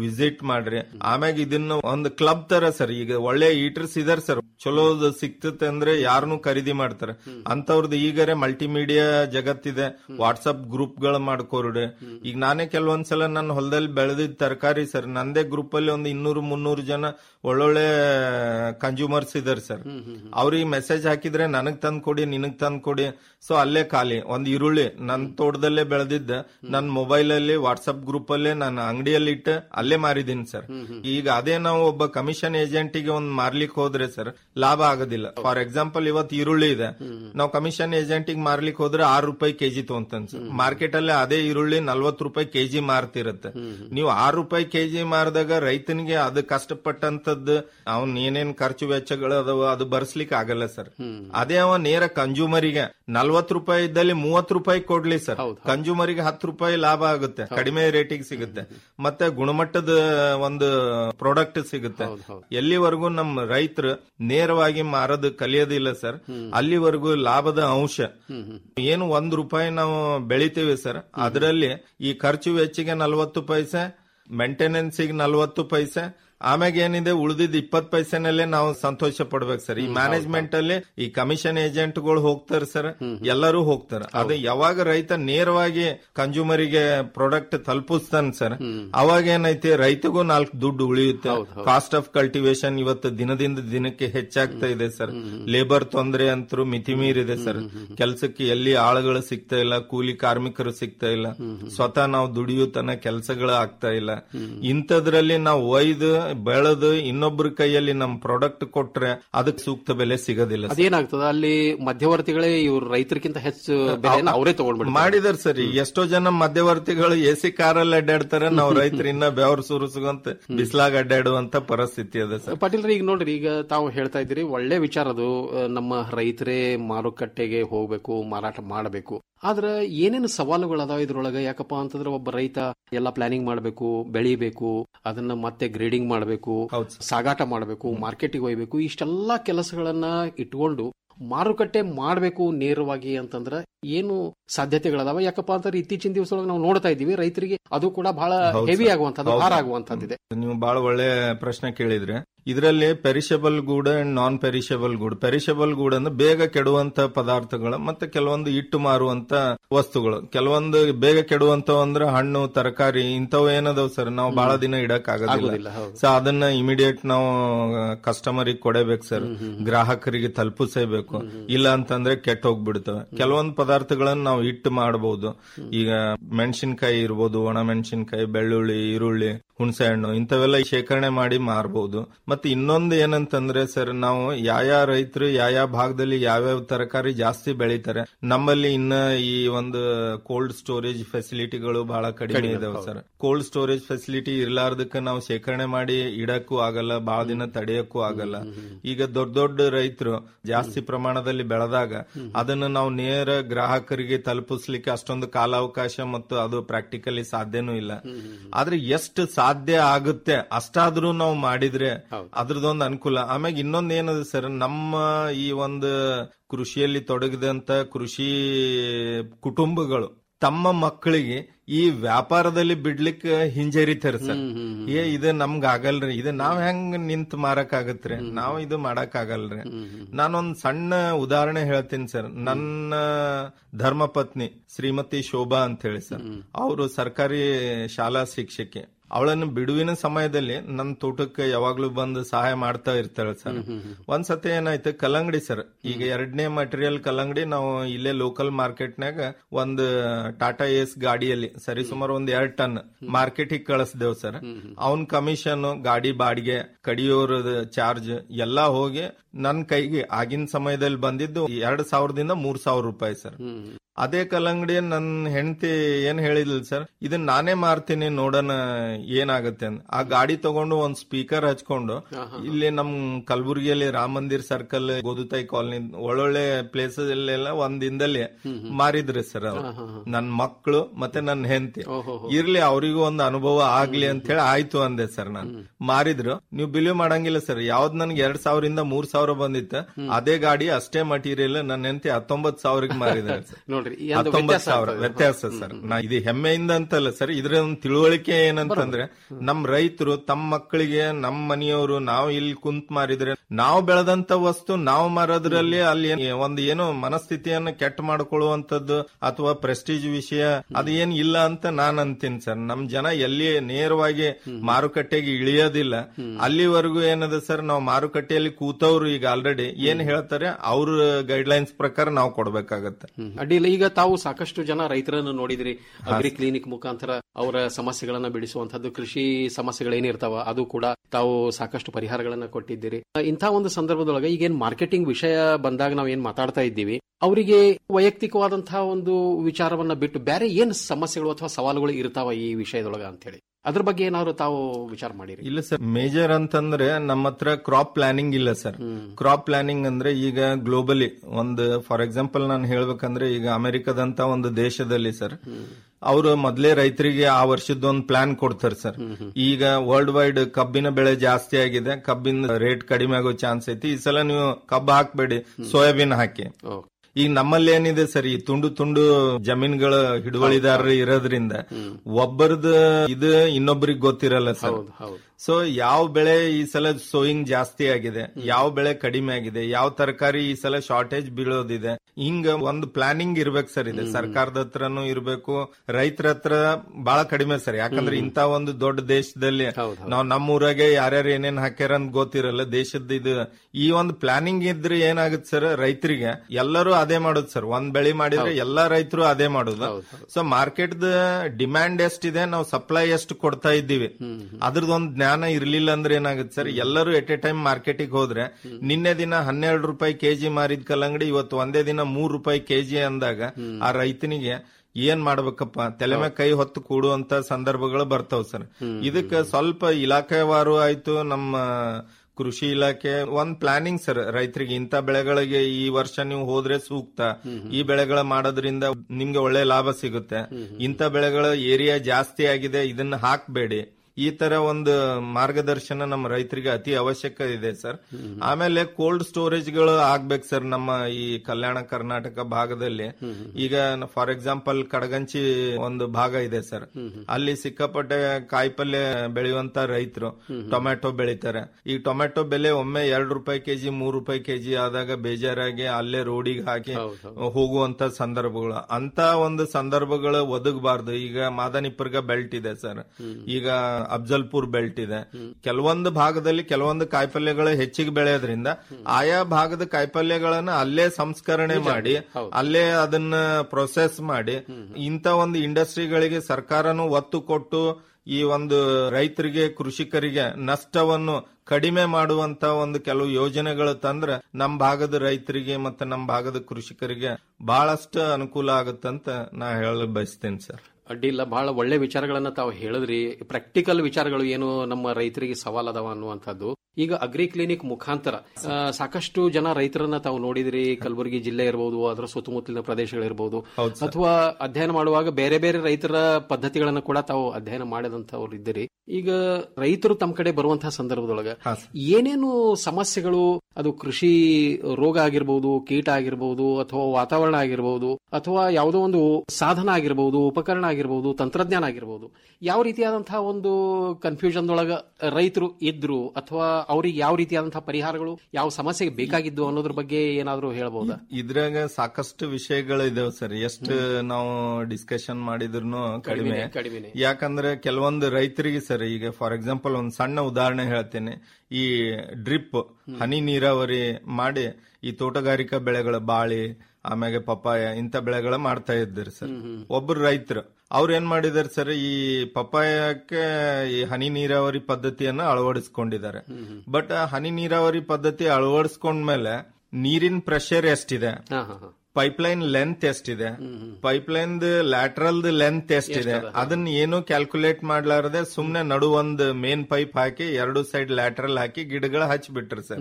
ವಿಸಿಟ್ ಮಾಡ್ರಿ ಆಮ್ಯಾಗ ಇದನ್ನ ಒಂದು ಕ್ಲಬ್ ತರ ಸರ್ ಈಗ ಒಳ್ಳೆ ಈಟರ್ಸ್ ಇದಾರೆ ಸರ್ ಚಲೋದು ಸಿಕ್ತತೆ ಅಂದ್ರೆ ಯಾರನ್ನು ಖರೀದಿ ಮಾಡ್ತಾರೆ ಅಂತವ್ರದ್ದು ಈಗರೆ ಮಲ್ಟಿಮೀಡಿಯಾ ಜಗತ್ತಿದೆ ವಾಟ್ಸಪ್ ಗ್ರೂಪ್ ಗಳು ಮಾಡ್ಕೋರಿ ಈಗ ನಾನೇ ಕೆಲವೊಂದ್ಸಲ ನನ್ನ ಹೊಲದಲ್ಲಿ ಬೆಳೆದಿದ್ ತರಕಾರಿ ಸರ್ ನಂದೇ ಗ್ರೂಪ್ ಅಲ್ಲಿ ಒಂದು ಇನ್ನೂರು ಮುನ್ನೂರು ಜನ ಒಳ್ಳೊಳ್ಳೆ ಕನ್ಸ್ಯೂಮರ್ಸ್ ಇದಾರೆ ಸರ್ ಅವ್ರಿಗೆ ಮೆಸೇಜ್ ಹಾಕಿದ್ರೆ ನನಗ್ ತಂದ್ ಕೊಡಿ ನಿನಗ್ ತಂದ್ ಕೊಡಿ ಸೊ ಅಲ್ಲೇ ಖಾಲಿ ಒಂದ್ ಈರುಳ್ಳಿ ನನ್ ತೋಟದಲ್ಲೇ ಬೆಳೆದಿದ್ದ ನನ್ ಮೊಬೈಲ್ ಅಲ್ಲಿ ವಾಟ್ಸ್ಆಪ್ ಗ್ರೂಪ್ ಅಲ್ಲೇ ನಾನು ಅಂಗಡಿಯಲ್ಲಿ ಇಟ್ಟು ಅಲ್ಲೇ ಮಾರಿದೀನಿ ಸರ್ ಈಗ ಅದೇ ನಾವು ಒಬ್ಬ ಕಮಿಷನ್ ಏಜೆಂಟಿಗೆ ಒಂದ್ ಮಾರ್ಲಿಕ್ ಹೋದ್ರೆ ಸರ್ ಲಾಭ ಆಗೋದಿಲ್ಲ ಫಾರ್ ಎಕ್ಸಾಂಪಲ್ ಇವತ್ತು ಈರುಳ್ಳಿ ಇದೆ ನಾವು ಕಮಿಷನ್ ಏಜೆಂಟಿಗೆ ಮಾರ್ಲಿಕ್ ಹೋದ್ರೆ ಆರು ರೂಪಾಯಿ ಕೆಜಿ ತಗೊಂತಾನೆ ಸರ್ ಮಾರ್ಕೆಟ್ ಅಲ್ಲಿ ಅದೇ ಈರುಳ್ಳಿ ನಲ್ವತ್ತು ರೂಪಾಯಿ ಕೆಜಿ ಮಾರ್ತಿರತ್ತೆ ನೀವು ಆರು ರೂಪಾಯಿ ಕೆಜಿ ಮಾರಿದಾಗ ರೈತನಿಗೆ ಅದು ಕಷ್ಟಪಟ್ಟಂತದ್ದು ಅವ್ನ್ ಏನೇನ್ ಖರ್ಚು ವೆಚ್ಚಗಳು ಅದಾವ ಅದು ಬರ್ಸ್ಲಿಕ್ಕೆ ಆಗಲ್ಲ ಸರ್ ಅದೇ ಅವ ನೇರ ಕನ್ಸ್ಯೂಮರಿಗೆ ನಲ್ವತ್ತು ರೂಪಾಯಿ ಇದ್ದಲ್ಲಿ ಮೂವತ್ತು ರೂಪಾಯಿ ಕೊಡ್ಲಿ ಸರ್ ಕನ್ಸ್ಯೂಮರಿಗೆ ಹತ್ತು ರೂಪಾಯಿ ಲಾಭ ಆಗುತ್ತೆ ಕಡಿಮೆ ರೇಟಿಗೆ ಸಿಗುತ್ತೆ ಮತ್ತೆ ಗುಣಮಟ್ಟದ ಒಂದು ಪ್ರಾಡಕ್ಟ್ ಸಿಗುತ್ತೆ ಎಲ್ಲಿವರೆಗೂ ನಮ್ಮ ರೈತರು ನೇರವಾಗಿ ಮಾರೋದು ಕಲಿಯೋದಿಲ್ಲ ಸರ್ ಅಲ್ಲಿವರೆಗೂ ಲಾಭದ ಅಂಶ ಏನು ಒಂದ್ ರೂಪಾಯಿ ನಾವು ಬೆಳಿತೀವಿ ಸರ್ ಅದರಲ್ಲಿ ಈ ಖರ್ಚು ವೆಚ್ಚಿಗೆ ನಲ್ವತ್ತು ಪೈಸೆ ಮೇಂಟೆನೆನ್ಸಿಗೆ ನಲ್ವತ್ತು ಪೈಸೆ ಆಮ್ಯಾಗ ಏನಿದೆ ಉಳಿದಿದ್ ಇಪ್ಪತ್ ಪೈಸೆನಲ್ಲೇ ನಾವು ಸಂತೋಷ ಪಡ್ಬೇಕು ಸರ್ ಈ ಮ್ಯಾನೇಜ್ಮೆಂಟ್ ಅಲ್ಲಿ ಈ ಕಮಿಷನ್ ಏಜೆಂಟ್ಗಳು ಹೋಗ್ತಾರೆ ಸರ್ ಎಲ್ಲರೂ ಹೋಗ್ತಾರೆ ಅದು ಯಾವಾಗ ರೈತ ನೇರವಾಗಿ ಕನ್ಸ್ಯೂಮರಿಗೆ ಪ್ರಾಡಕ್ಟ್ ತಲುಪಿಸ್ತಾನೆ ಸರ್ ಅವಾಗ ಏನೈತಿ ರೈತಗೂ ನಾಲ್ಕು ದುಡ್ಡು ಉಳಿಯುತ್ತೆ ಕಾಸ್ಟ್ ಆಫ್ ಕಲ್ಟಿವೇಶನ್ ಇವತ್ತು ದಿನದಿಂದ ದಿನಕ್ಕೆ ಹೆಚ್ಚಾಗ್ತಾ ಇದೆ ಸರ್ ಲೇಬರ್ ತೊಂದರೆ ಅಂತರೂ ಮಿತಿ ಮೀರಿದೆ ಸರ್ ಕೆಲಸಕ್ಕೆ ಎಲ್ಲಿ ಆಳುಗಳು ಸಿಗ್ತಾ ಇಲ್ಲ ಕೂಲಿ ಕಾರ್ಮಿಕರು ಸಿಗ್ತಾ ಇಲ್ಲ ಸ್ವತಃ ನಾವು ದುಡಿಯೋ ತನ ಕೆಲಸಗಳು ಆಗ್ತಾ ಇಲ್ಲ ಇಂಥದ್ರಲ್ಲಿ ನಾವು ಒಯ್ದು ಬೆಳೆದು ಇನ್ನೊಬ್ಬರ ಕೈಯಲ್ಲಿ ನಮ್ ಪ್ರಾಡಕ್ಟ್ ಕೊಟ್ರೆ ಅದಕ್ಕೆ ಸೂಕ್ತ ಬೆಲೆ ಸಿಗೋದಿಲ್ಲ ಸರ್. ಅದೇನಾಗ್ತದ ಅಲ್ಲಿ ಮಧ್ಯವರ್ತಿಗಳೇ ಇವ್ರು ರೈತರಿಗಿಂತ ಹೆಚ್ಚು ಬೆಲೆನ ಅವರೇ ತಗೊಂಡ್ಬಿಡ್ತಾರೆ ಮಾಡಿದಾರೆ ಸರ್ ಎಷ್ಟೋ ಜನ ಮಧ್ಯವರ್ತಿಗಳು ಎ ಸಿ ಕಾರಲ್ಲಿ ಅಡ್ಡಾಡ್ತಾರೆ ನಾವು ರೈತರು ಇನ್ನ ಬೆವರು ಸುರಿಸುವಂತ ಬಿಸ್ಲಾಗ ಅಡ್ಡಾಡುವಂತ ಪರಿಸ್ಥಿತಿ ಅದ ಸರ್ ಪಾಟೀಲ್ ಈಗ ನೋಡ್ರಿ ಈಗ ತಾವು ಹೇಳ್ತಾ ಇದ್ದೀರಿ ಒಳ್ಳೆ ವಿಚಾರ ಅದು ಅಹ್, ನಮ್ಮ ರೈತರೇ ಮಾರುಕಟ್ಟೆಗೆ ಹೋಗ್ಬೇಕು ಮಾರಾಟ ಮಾಡಬೇಕು ಆದ್ರೆ ಏನೇನು ಸವಾಲುಗಳು ಅದಾವ ಇದ್ರೊಳಗ ಯಾಕಪ್ಪ ಅಂತಂದ್ರೆ ಒಬ್ಬ ರೈತ ಎಲ್ಲ ಪ್ಲಾನಿಂಗ್ ಮಾಡಬೇಕು ಬೆಳಿಬೇಕು ಅದನ್ನ ಮತ್ತೆ ಗ್ರೇಡಿಂಗ್ ಮಾಡಬೇಕು ಸಾಗಾಟ ಮಾಡಬೇಕು ಮಾರ್ಕೆಟಿಗೆ ಒಯ್ಬೇಕು ಇಷ್ಟೆಲ್ಲಾ ಕೆಲಸಗಳನ್ನ ಇಟ್ಕೊಂಡು ಮಾರುಕಟ್ಟೆ ಮಾಡಬೇಕು ನೇರವಾಗಿ ಅಂತಂದ್ರೆ ಏನು ಸಾಧ್ಯತೆಗಳದಾವ ಯಾಕಪ್ಪ ಅಂತಂದ್ರೆ ಇತ್ತೀಚಿನ ದಿವಸದೊಳಗೆ ನಾವು ನೋಡ್ತಾ ಇದ್ದೀವಿ ರೈತರಿಗೆ ಅದು ಕೂಡ ಬಹಳ ಹೌದು ಹೆವಿ ಸರ್. ಆಗುವಂತದ್ದು ಹೌದು. ಭಾರ ಆಗುವಂತದ್ದಿದೆ ನೀವು ಬಹಳ ಒಳ್ಳೆ ಪ್ರಶ್ನೆ ಕೇಳಿದ್ರೆ ಇದರಲ್ಲಿ perishable good and non perishable good perishable good ಅಂದ್ರೆ ಬೇಗ ಕೆಡುವಂತ ಪದಾರ್ಥಗಳು ಮತ್ತೆ ಕೆಲವೊಂದು ಇಟ್ಟು ಮಾರುವಂತ ವಸ್ತುಗಳು ಕೆಲವೊಂದು ಬೇಗ ಕೆಡುವಂತ ಅಂದ್ರೆ ಹಣ್ಣು ತರಕಾರಿ ಇಂಥವು ಏನದಾವ್ ಸರ್ ನಾವು ಬಹಳ ದಿನ ಇಡಕ್ ಆಗೋದಿಲ್ಲ, ಆಗೋದಿಲ್ಲ ಹೌದು. ಸೊ ಅದನ್ನ ಇಮಿಡಿಯೇಟ್ ನಾವು ಕಸ್ಟಮರಿಗೆ ಕೊಡಬೇಕು ಸರ್ ಗ್ರಾಹಕರಿಗೆ ತಲುಪಿಸಬೇಕು ಇಲ್ಲ ಅಂತಂದ್ರೆ ಕೆಟ್ಟ ಹೋಗ್ಬಿಡ್ತವೆ ಕೆಲವೊಂದು ಪದಾರ್ಥಗಳನ್ನ ನಾವು ಇಟ್ಟು ಮಾಡಬಹುದು ಈಗ ಮೆಣಸಿನಕಾಯಿ ಇರ್ಬೋದು ಒಣ ಮೆಣಸಿನಕಾಯಿ ಬೆಳ್ಳುಳ್ಳಿ ಈರುಳ್ಳಿ ಹುಣಸೆ ಹಣ್ಣು ಇಂಥವೆಲ್ಲ ಶೇಖರಣೆ ಮಾಡಿ ಮಾರಬಹುದು ಮತ್ತೆ ಇನ್ನೊಂದು ಏನಂತಂದ್ರೆ ಸರ್ ನಾವು ಯಾವ ರೈತರು ಯಾವ ಭಾಗದಲ್ಲಿ ಯಾವ್ಯಾವ ತರಕಾರಿ ಜಾಸ್ತಿ ಬೆಳಿತಾರೆ ನಮ್ಮಲ್ಲಿ ಇನ್ನ ಈ ಒಂದು ಕೋಲ್ಡ್ ಸ್ಟೋರೇಜ್ ಫೆಸಿಲಿಟಿಗಳು ಬಹಳ ಕಡಿಮೆ ಕಡಿಮೆ, ಇದಾವೆ ಹೌದು. ಸರ್ ಕೋಲ್ಡ್ ಸ್ಟೋರೇಜ್ ಫೆಸಿಲಿಟಿ ಇರ್ಲಾರ್ದಕ್ಕೆ ನಾವು ಶೇಖರಣೆ ಮಾಡಿ ಇಡಕ್ಕೂ ಆಗಲ್ಲ ಬಹಳ ದಿನ ತಡೆಯಕ್ಕೂ ಆಗಲ್ಲ ಈಗ ದೊಡ್ಡ ದೊಡ್ಡ ರೈತರು ಜಾಸ್ತಿ ಪ್ರಮಾಣದಲ್ಲಿ ಬೆಳೆದಾಗ ಅದನ್ನ ನಾವು ನೇರ ಗ್ರಾಹಕರಿಗೆ ತಲುಪಿಸ್ಲಿಕ್ಕೆ ಅಷ್ಟೊಂದು ಕಾಲಾವಕಾಶ ಮತ್ತು ಅದು ಪ್ರಾಕ್ಟಿಕಲಿ ಸಾಧ್ಯನೂ ಇಲ್ಲ ಆದ್ರೆ ಎಷ್ಟು ಸಾಧ್ಯ ಆಗುತ್ತೆ ಅಷ್ಟಾದ್ರೂ ನಾವು ಮಾಡಿದ್ರೆ ಅದ್ರದೊಂದು ಅನುಕೂಲ ಆಮ್ಯಾಗ ಇನ್ನೊಂದ್ ಏನದ ಸರ್ ನಮ್ಮ ಈ ಒಂದು ಕೃಷಿಯಲ್ಲಿ ತೊಡಗಿದಂತ ಕೃಷಿ ಕುಟುಂಬಗಳು ತಮ್ಮ ಮಕ್ಕಳಿಗೆ ಈ ವ್ಯಾಪಾರದಲ್ಲಿ ಬಿಡ್ಲಿಕ್ಕೆ ಹಿಂಜರಿತಾರೆ ಸರ್ ಏ ಇದು ನಮ್ಗ ಆಗಲ್ರಿ ಇದು ನಾವ್ ಹೆಂಗ್ ನಿಂತ್ ಮಾರಕ್ ಆಗತ್ರಿ ನಾವ್ ಇದು ಮಾಡಕ್ ಆಗಲ್ರಿ ನಾನೊಂದ್ ಸಣ್ಣ ಉದಾಹರಣೆ ಹೇಳ್ತೀನಿ ಸರ್ ನನ್ನ ಧರ್ಮಪತ್ನಿ ಶ್ರೀಮತಿ ಶೋಭಾ ಅಂತ ಹೇಳಿ ಸರ್ ಅವರು ಸರ್ಕಾರಿ ಶಾಲಾ ಶಿಕ್ಷಕಿ ಅವಳನ್ನು ಬಿಡುವಿನ ಸಮಯದಲ್ಲಿ ನನ್ನ ತೋಟಕ್ಕೆ ಯಾವಾಗ್ಲೂ ಬಂದು ಸಹಾಯ ಮಾಡ್ತಾ ಇರ್ತಾಳೆ ಸರ್ ಒಂದ್ಸತಿ ಏನಾಯ್ತು ಕಲ್ಲಂಗಡಿ ಸರ್ ಈಗ ಎರಡನೇ ಮಟೀರಿಯಲ್ ಕಲ್ಲಂಗಡಿ ನಾವು ಇಲ್ಲೇ ಲೋಕಲ್ ಮಾರ್ಕೆಟ್ನಾಗ ಒಂದು ಟಾಟಾ ಏಸ್ ಗಾಡಿಯಲ್ಲಿ ಸರಿ ಸುಮಾರು ಒಂದ್ ಎರಡ್ ಟನ್ ಮಾರ್ಕೆಟಿಗೆ ಕಳಿಸ್ದೇವ್ ಸರ್ ಅವನ್ ಕಮಿಷನ್ ಗಾಡಿ ಬಾಡಿಗೆ ಕಡಿಯೋರ ಚಾರ್ಜ್ ಎಲ್ಲಾ ಹೋಗಿ ನನ್ ಕೈಗೆ ಆಗಿನ ಸಮಯದಲ್ಲಿ ಬಂದಿದ್ದು ಎರಡ್ ಸಾವಿರದಿಂದ ಮೂರ್ ಸಾವಿರ ರೂಪಾಯಿ ಸರ್ ಅದೇ ಕಲ್ಲಂಗಡಿ ನನ್ನ ಹೆಂಡತಿ ಏನ್ ಹೇಳಿದ್ಲು ಸರ್ ಇದನ್ನ ನಾನೇ ಮಾರ್ತೀನಿ ನೋಡೋಣ ಏನಾಗುತ್ತೆ ಅಂತ ಆ ಗಾಡಿ ತಗೊಂಡು ಒಂದ್ ಸ್ಪೀಕರ್ ಹಚ್ಕೊಂಡು ಇಲ್ಲಿ ನಮ್ ಕಲಬುರಗಿಯಲ್ಲಿ ರಾಮ ಮಂದಿರ್ ಸರ್ಕಲ್ ಗೋದುತಾಯಿ ಕಾಲನಿ ಒಳ್ಳೊಳ್ಳೆ ಪ್ಲೇಸಸ್ ಅಲ್ಲೆಲ್ಲ ಒಂದ್ ದಿನದಲ್ಲಿ ಮಾರಿದ್ರಿ ಸರ್ ಅವ್ರು ನನ್ ಮಕ್ಕಳು ಮತ್ತೆ ನನ್ನ ಹೆಂಡತಿ ಇರ್ಲಿ ಅವರಿಗೂ ಒಂದು ಅನುಭವ ಆಗ್ಲಿ ಅಂತ ಹೇಳಿ ಆಯ್ತು ಅಂದೆ ಸರ್ ನಾನು ಮಾರಿದ್ರು ನೀವು ಬಿಲೀವ್ ಮಾಡಂಗಿಲ್ಲ ಸರ್ ಯಾವ್ದ್ ನನ್ಗೆ ಎರಡ್ ಸಾವಿರದಿಂದ ಮೂರ್ ಸಾವಿರ ಬಂದಿತ್ತ ಅದೇ ಗಾಡಿ ಅಷ್ಟೇ ಮಟೀರಿಯಲ್ ನನ್ನ ಹೆಂಡತಿ ಹತ್ತೊಂಬತ್ ಸಾವಿರಕ್ಕೆ ಮಾರಿದ್ದಾರೆ ಸರ್ ನೋಡ್ರಿ ಮಾಡ್ರಿ ಈ ಒಂದು ಹತ್ತೊಂಬತ್ತು ವ್ಯತ್ಯಾಸ ಸಾವಿರ ಆಗ್ತದೆ. ವ್ಯತ್ಯಾಸ ಸರ್ ನಾ ಇದು ಹೆಮ್ಮೆಯಿಂದ ಅಂತಲ್ಲ ಸರ್ ಇದ್ರ ಒಂದು ತಿಳುವಳಿಕೆ ಏನಂತಂದ್ರೆ ನಮ್ ರೈತರು ತಮ್ಮ ಮಕ್ಕಳಿಗೆ ನಮ್ ಮನೆಯವರು ನಾವು ಇಲ್ಲಿ ಕುಂತ್ ಮಾರಿದ್ರೆ ನಾವು ಬೆಳೆದಂತ ವಸ್ತು ನಾವು ಮಾರೋದ್ರಲ್ಲಿ ಅಲ್ಲಿ ಏನ್- ಒಂದು ಏನೋ ಮನಸ್ಥಿತಿಯನ್ನ ಕೆಟ್ಟ ಮಾಡ್ಕೊಳ್ಳುವಂತದ್ದು ಅಥವಾ ಪ್ರೆಸ್ಟೀಜ್ ವಿಷಯ ಅದು ಏನ್ ಇಲ್ಲ ಅಂತ ನಾನ್ ಅಂತೀನಿ ಸರ್ ನಮ್ ಜನ ಎಲ್ಲಿ ನೇರವಾಗಿ ಮಾರುಕಟ್ಟೆಗೆ ಇಳಿಯೋದಿಲ್ಲ ಅಲ್ಲಿವರೆಗೂ ಏನದ ಸರ್ ನಾವು ಮಾರುಕಟ್ಟೆಯಲ್ಲಿ ಕೂತವ್ರು ಈಗ ಆಲ್ರೆಡಿ ಏನ್ ಹೇಳ್ತಾರೆ ಅವ್ರ ಗೈಡ್ಲೈನ್ಸ್ ಪ್ರಕಾರ ನಾವು ಕೊಡ್ಬೇಕಾಗತ್ತೆ ಅಡ್ಡಿಲ್ಲ ಈಗ ತಾವು ಸಾಕಷ್ಟು ಜನ ರೈತರನ್ನು ನೋಡಿದ್ರಿ ಅಗ್ರಿ ಕ್ಲಿನಿಕ್ ಮುಖಾಂತರ ಅವರ ಸಮಸ್ಯೆಗಳನ್ನ ಬಿಡಿಸುವಂತದ್ದು ಕೃಷಿ ಸಮಸ್ಯೆಗಳೇನಿರ್ತಾವ ಅದು ಕೂಡ ತಾವು ಸಾಕಷ್ಟು ಪರಿಹಾರಗಳನ್ನ ಕೊಟ್ಟಿದ್ದೀರಿ ಇಂಥ ಒಂದು ಸಂದರ್ಭದೊಳಗೆ ಈಗೇನ್ ಮಾರ್ಕೆಟಿಂಗ್ ವಿಷಯ ಬಂದಾಗ ನಾವು ಏನ್ ಮಾತಾಡ್ತಾ ಇದ್ದೀವಿ ಅವರಿಗೆ ವೈಯಕ್ತಿಕವಾದಂತಹ ಒಂದು ವಿಚಾರವನ್ನ ಬಿಟ್ಟು ಬೇರೆ ಏನ್ ಸಮಸ್ಯೆಗಳು ಅಥವಾ ಸವಾಲುಗಳು ಇರ್ತಾವ ಈ ವಿಷಯದೊಳಗ ಅಂತ ಹೇಳಿ ಅದ್ರ ಬಗ್ಗೆ ಏನಾದ್ರು ತಾವು ವಿಚಾರ ಮಾಡಿರಿ ಇಲ್ಲ ಸರ್ ಮೇಜರ್ ಅಂತಂದ್ರೆ ನಮ್ಮ ಹತ್ರ ಕ್ರಾಪ್ ಪ್ಲಾನಿಂಗ್ ಇಲ್ಲ ಸರ್ ಕ್ರಾಪ್ ಪ್ಲಾನಿಂಗ್ ಅಂದ್ರೆ ಈಗ ಗ್ಲೋಬಲಿ ಒಂದು ಫಾರ್ ಎಕ್ಸಾಂಪಲ್ ನಾನು ಹೇಳ್ಬೇಕಂದ್ರೆ ಈಗ ಅಮೆರಿಕದಂತ ಒಂದು ದೇಶದಲ್ಲಿ ಸರ್ ಅವರು ಮೊದಲೇ ರೈತರಿಗೆ ಆ ವರ್ಷದ ಒಂದು ಪ್ಲಾನ್ ಕೊಡ್ತಾರೆ ಸರ್ ಈಗ ವರ್ಲ್ಡ್ ವೈಡ್ ಕಬ್ಬಿನ ಬೆಳೆ ಜಾಸ್ತಿ ಆಗಿದೆ ಕಬ್ಬಿನ ರೇಟ್ ಕಡಿಮೆ ಆಗೋ ಚಾನ್ಸ್ ಐತಿ ಈ ಸಲ ನೀವು ಕಬ್ಬು ಹಾಕ್ಬೇಡಿ ಸೋಯಾಬೀನ್ ಹಾಕಿ ಈಗ ನಮ್ಮಲ್ಲಿ ಏನಿದೆ ಸರ್ ಈ ತುಂಡು ತುಂಡು ಜಮೀನ್ಗಳ ಹಿಡುವಳಿದಾರರು ಇರೋದ್ರಿಂದ ಒಬ್ಬರದ ಇದು ಇನ್ನೊಬ್ಬರಿಗೆ ಗೊತ್ತಿರಲ್ಲ ಸರ್ ಸೊ ಯಾವ ಬೆಳೆ ಈ ಸಲ ಸೋಯಿಂಗ್ ಜಾಸ್ತಿ ಆಗಿದೆ ಯಾವ ಬೆಳೆ ಕಡಿಮೆ ಆಗಿದೆ ಯಾವ ತರಕಾರಿ ಈ ಸಲ ಶಾರ್ಟೇಜ್ ಬೀಳೋದಿದೆ ಹಿಂಗ ಒಂದು ಪ್ಲಾನಿಂಗ್ ಇರ್ಬೇಕು ಸರ್ ಇದೆ ಸರ್ಕಾರದ ಹತ್ರನೂ ಇರ್ಬೇಕು ರೈತರ ಹತ್ರ ಬಹಳ ಕಡಿಮೆ ಸರ್ ಯಾಕಂದ್ರೆ ಇಂತ ಒಂದು ದೊಡ್ಡ ದೇಶದಲ್ಲಿ ನಾವು ನಮ್ಮ ಊರಾಗೆ ಯಾರ್ಯಾರು ಏನೇನ್ ಹಾಕ್ಯಾರ ಅಂತ ಗೊತ್ತಿರಲ್ಲ ದೇಶದ ಇದು ಈ ಒಂದು ಪ್ಲಾನಿಂಗ್ ಇದ್ರೆ ಏನಾಗುತ್ತೆ ಸರ್ ರೈತರಿಗೆ ಎಲ್ಲರೂ ಅದೇ ಮಾಡೋದು ಸರ್ ಒಂದ್ ಬೆಳೆ ಮಾಡಿದ್ರೆ ಎಲ್ಲಾ ರೈತರು ಅದೇ ಮಾಡೋದು ಸೊ ಮಾರ್ಕೆಟ್ ಡಿಮ್ಯಾಂಡ್ ಎಷ್ಟಿದೆ ನಾವು ಸಪ್ಲೈ ಎಷ್ಟು ಕೊಡ್ತಾ ಇದ್ದೀವಿ ಅದ್ರದ್ದು ಒಂದು ಜ್ಞಾನ ಇರ್ಲಿಲ್ಲ ಅಂದ್ರೆ ಏನಾಗುತ್ತೆ ಸರ್ ಎಲ್ಲರೂ ಎಟ್ ಎ ಟೈಮ್ ಮಾರ್ಕೆಟಿಗೆ ಹೋದ್ರೆ ನಿನ್ನೆ ದಿನ ಹನ್ನೆರಡು ರೂಪಾಯಿ ಕೆಜಿ ಮಾರಿದ ಕಲ್ಲಂಗಡಿ ಇವತ್ತು ಒಂದೇ ದಿನ ಮೂರ್ ರೂಪಾಯಿ ಕೆಜಿ ಅಂದಾಗ ಆ ರೈತನಿಗೆ ಏನ್ ಮಾಡ್ಬೇಕಪ್ಪ ತಲೆ ಮೇಲೆ ಕೈ ಹೊತ್ತು ಕೂಡುವಂತ ಸಂದರ್ಭಗಳು ಬರ್ತಾವ್ ಸರ್ ಇದಕ್ಕೆ ಸ್ವಲ್ಪ ಇಲಾಖೆವಾರು ಆಯ್ತು ನಮ್ಮ ಕೃಷಿ ಇಲಾಖೆ ಒಂದ್ ಪ್ಲಾನಿಂಗ್ ಸರ್ ರೈತರಿಗೆ ಇಂಥ ಬೆಳೆಗಳಿಗೆ ಈ ವರ್ಷ ನೀವು ಹೋದ್ರೆ ಸೂಕ್ತ ಈ ಬೆಳೆಗಳ ಮಾಡೋದ್ರಿಂದ ನಿಮ್ಗೆ ಒಳ್ಳೆ ಲಾಭ ಸಿಗುತ್ತೆ ಇಂಥ ಬೆಳೆಗಳ ಏರಿಯಾ ಜಾಸ್ತಿ ಆಗಿದೆ ಇದನ್ನ ಹಾಕ್ಬೇಡಿ ಈ ತರ ಒಂದು ಮಾರ್ಗದರ್ಶನ ನಮ್ಮ ರೈತರಿಗೆ ಅತಿ ಅವಶ್ಯಕ ಇದೆ ಸರ್ ಆಮೇಲೆ ಕೋಲ್ಡ್ ಸ್ಟೋರೇಜ್ ಗಳು ಆಗ್ಬೇಕು ಸರ್ ನಮ್ಮ ಈ ಕಲ್ಯಾಣ ಕರ್ನಾಟಕ ಭಾಗದಲ್ಲಿ ಈಗ ಫಾರ್ ಎಕ್ಸಾಂಪಲ್ ಕಡಗಂಚಿ ಒಂದು ಭಾಗ ಇದೆ ಸರ್ ಅಲ್ಲಿ ಸಿಕ್ಕಾಪಟ್ಟೆ ಕಾಯಿಪಲ್ಯ ಬೆಳೆಯುವಂತ ರೈತರು ಟೊಮ್ಯಾಟೊ ಬೆಳಿತಾರೆ ಈ ಟೊಮ್ಯಾಟೊ ಬೆಲೆ ಒಮ್ಮೆ ಎರಡು ರೂಪಾಯಿ ಕೆಜಿ ಮೂರು ರೂಪಾಯಿ ಕೆಜಿ ಆದಾಗ ಬೇಜಾರಾಗಿ ಅಲ್ಲೇ ರೋಡಿಗೆ ಹಾಕಿ ಹೋಗುವಂತ ಸಂದರ್ಭಗಳು ಅಂತ ಒಂದು ಸಂದರ್ಭಗಳು ಒದಗಬಾರ್ದು ಈಗ ಮಾದನಿಪುರ್ಗ ಬೆಲ್ಟ್ ಇದೆ ಸರ್ ಈಗ ಅಫ್ಜಲ್ಪುರ್ ಬೆಲ್ಟ್ ಇದೆ ಕೆಲವೊಂದು ಭಾಗದಲ್ಲಿ ಕೆಲವೊಂದು ಕಾಯಿಪಲ್ಯಗಳು ಹೆಚ್ಚಿಗೆ ಬೆಳೆಯೋದ್ರಿಂದ ಆಯಾ ಭಾಗದ ಕಾಯಿಪಲ್ಯಗಳನ್ನ ಅಲ್ಲೇ ಸಂಸ್ಕರಣೆ ಮಾಡಿ ಅಲ್ಲೇ ಅದನ್ನ ಪ್ರೊಸೆಸ್ ಮಾಡಿ ಇಂತ ಒಂದು ಇಂಡಸ್ಟ್ರಿಗಳಿಗೆ ಸರ್ಕಾರನು ಒತ್ತು ಕೊಟ್ಟು ಈ ಒಂದು ರೈತರಿಗೆ ಕೃಷಿಕರಿಗೆ ನಷ್ಟವನ್ನು ಕಡಿಮೆ ಮಾಡುವಂತ ಒಂದು ಕೆಲವು ಯೋಜನೆಗಳು ತಂದ್ರೆ ನಮ್ಮ ಭಾಗದ ರೈತರಿಗೆ ಮತ್ತೆ ನಮ್ಮ ಭಾಗದ ಕೃಷಿಕರಿಗೆ ಬಹಳಷ್ಟು ಅನುಕೂಲ ಆಗುತ್ತಂತ ನಾ ಹೇಳಲು ಬಯಸ್ತೇನೆ ಸರ್ ಅಡ್ಡಿಲ್ಲ ಬಹಳ ಒಳ್ಳೆ ವಿಚಾರಗಳನ್ನ ತಾವು ಹೇಳಿದ್ರಿ ಪ್ರಾಕ್ಟಿಕಲ್ ವಿಚಾರಗಳು ಏನು ನಮ್ಮ ರೈತರಿಗೆ ಸವಾಲದವ ಅನ್ನುವಂಥದ್ದು ಈಗ ಅಗ್ರಿ ಕ್ಲಿನಿಕ್ ಮುಖಾಂತರ ಆ, ಸಾಕಷ್ಟು ಜನ ರೈತರನ್ನ ತಾವು ನೋಡಿದ್ರಿ ಕಲಬುರಗಿ ಜಿಲ್ಲೆ ಇರಬಹುದು ಅದರ ಸುತ್ತಮುತ್ತಲಿನ ಪ್ರದೇಶಗಳಿರ್ಬೋದು ಅಥವಾ ಅಧ್ಯಯನ ಮಾಡುವಾಗ ಬೇರೆ ಬೇರೆ ರೈತರ ಪದ್ಧತಿಗಳನ್ನ ಕೂಡ ತಾವು ಅಧ್ಯಯನ ಮಾಡಿದಂತವ್ರು ಇದ್ದೀರಿ ಈಗ ರೈತರು ತಮ್ಮ ಕಡೆ ಬರುವಂತಹ ಸಂದರ್ಭದೊಳಗ ಏನೇನು ಸಮಸ್ಯೆಗಳು ಅದು ಕೃಷಿ ರೋಗ ಆಗಿರ್ಬೋದು ಕೀಟ ಆಗಿರ್ಬೋದು ಅಥವಾ ವಾತಾವರಣ ಆಗಿರ್ಬೋದು ಅಥವಾ ಯಾವುದೋ ಒಂದು ಸಾಧನ ಆಗಿರ್ಬೋದು ಉಪಕರಣ ಆಗಿರ್ಬೋದು ತಂತ್ರಜ್ಞಾನ ಆಗಿರ್ಬೋದು ಯಾವ ರೀತಿಯಾದಂತಹ ಒಂದು ಕನ್ಫ್ಯೂಷನ್ ಒಳಗ ರೈತರು ಇದ್ರು ಅಥವಾ ಅವ್ರಿಗೆ ಯಾವ ರೀತಿಯಾದಂತಹ ಪರಿಹಾರಗಳು ಯಾವ ಸಮಸ್ಯೆಗೆ ಬೇಕಾಗಿದ್ದು ಅನ್ನೋದ್ರ ಬಗ್ಗೆ ಏನಾದರೂ ಹೇಳ್ಬೋದಾ ಇದ್ರಾಗ ಸಾಕಷ್ಟು ವಿಷಯಗಳು ಇದಾವೆ ಸರ್ ಎಷ್ಟು ನಾವು ಡಿಸ್ಕಷನ್ ಮಾಡಿದ್ರು ಕಡಿಮೆ ಕಡಿಮೆನೆ, ಕಡಿಮೆನೆ. ಯಾಕಂದ್ರೆ ಕೆಲವೊಂದು ರೈತರಿಗೆ ಸರ್ ಈಗ ಫಾರ್ ಎಕ್ಸಾಂಪಲ್ ಒಂದು ಸಣ್ಣ ಉದಾಹರಣೆ ಹೇಳ್ತೇನೆ ಈ ಡ್ರಿಪ್ ಹನಿ ನೀರಾವರಿ ಮಾಡಿ ಈ ತೋಟಗಾರಿಕಾ ಬೆಳೆಗಳ ಬಾಳಿ ಆಮ್ಯಾಗೆ ಪಪ್ಪಾಯ ಇಂಥ ಬೆಳೆಗಳ ಮಾಡ್ತಾ ಇದ್ದಾರೆ ಸರ್ ಒಬ್ರು ರೈತರು ಅವ್ರು ಏನ್ ಮಾಡಿದಾರೆ ಸರ್ ಈ ಪಪ್ಪಾಯಕ್ಕೆ ಈ ಹನಿ ನೀರಾವರಿ ಪದ್ಧತಿಯನ್ನ ಅಳವಡಿಸ್ಕೊಂಡಿದ್ದಾರೆ ಬಟ್ ಆ ಹನಿ ನೀರಾವರಿ ಪದ್ಧತಿ ಅಳವಡಿಸ್ಕೊಂಡ್ಮೇಲೆ ನೀರಿನ ಪ್ರೆಷರ್ ಎಷ್ಟಿದೆ ಪೈಪ್ಲೈನ್ ಲೆಂತ್ ಎಷ್ಟಿದೆ ಪೈಪ್ಲೈನ್ ಲ್ಯಾಟ್ರಲ್ ಲೆಂತ್ ಎಷ್ಟಿದೆ ಅದನ್ನ ಏನು ಕ್ಯಾಲ್ಕುಲೇಟ್ ಮಾಡ್ಲಾರದೆ ಸುಮ್ನೆ ನಡು ಒಂದು ಮೇನ್ ಪೈಪ್ ಹಾಕಿ ಎರಡು ಸೈಡ್ ಲ್ಯಾಟ್ರಲ್ ಹಾಕಿ ಗಿಡಗಳ ಹಚ್ಚಿಬಿಟ್ರು ಸರ್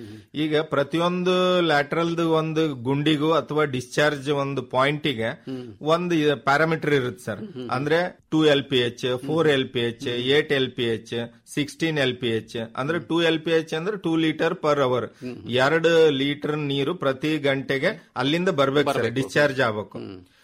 ಈಗ ಪ್ರತಿಯೊಂದು ಲ್ಯಾಟ್ರಲ್ ಒಂದು ಗುಂಡಿಗೂ ಅಥವಾ ಡಿಸ್ಚಾರ್ಜ್ ಒಂದು ಪಾಯಿಂಟಿಗೆ ಒಂದು ಪ್ಯಾರಾಮೀಟರ್ ಇರುತ್ತೆ ಸರ್ ಅಂದ್ರೆ two L P H four L P H eight L P H sixteen L P H ಅಂದ್ರೆ ಟೂ ಎಲ್ ಪಿ ಎಚ್ ಅಂದ್ರೆ ಟೂ ಲೀಟರ್ ಪರ್ ಅವರ್ ಎರಡು ಲೀಟರ್ ನೀರು ಪ್ರತಿ ಗಂಟೆಗೆ ಅಲ್ಲಿಂದ ಬರ್ಬೇಕು ಸರ್ ಡಿಸ್ಚಾರ್ಜ್ ಆಗ್ಬೇಕು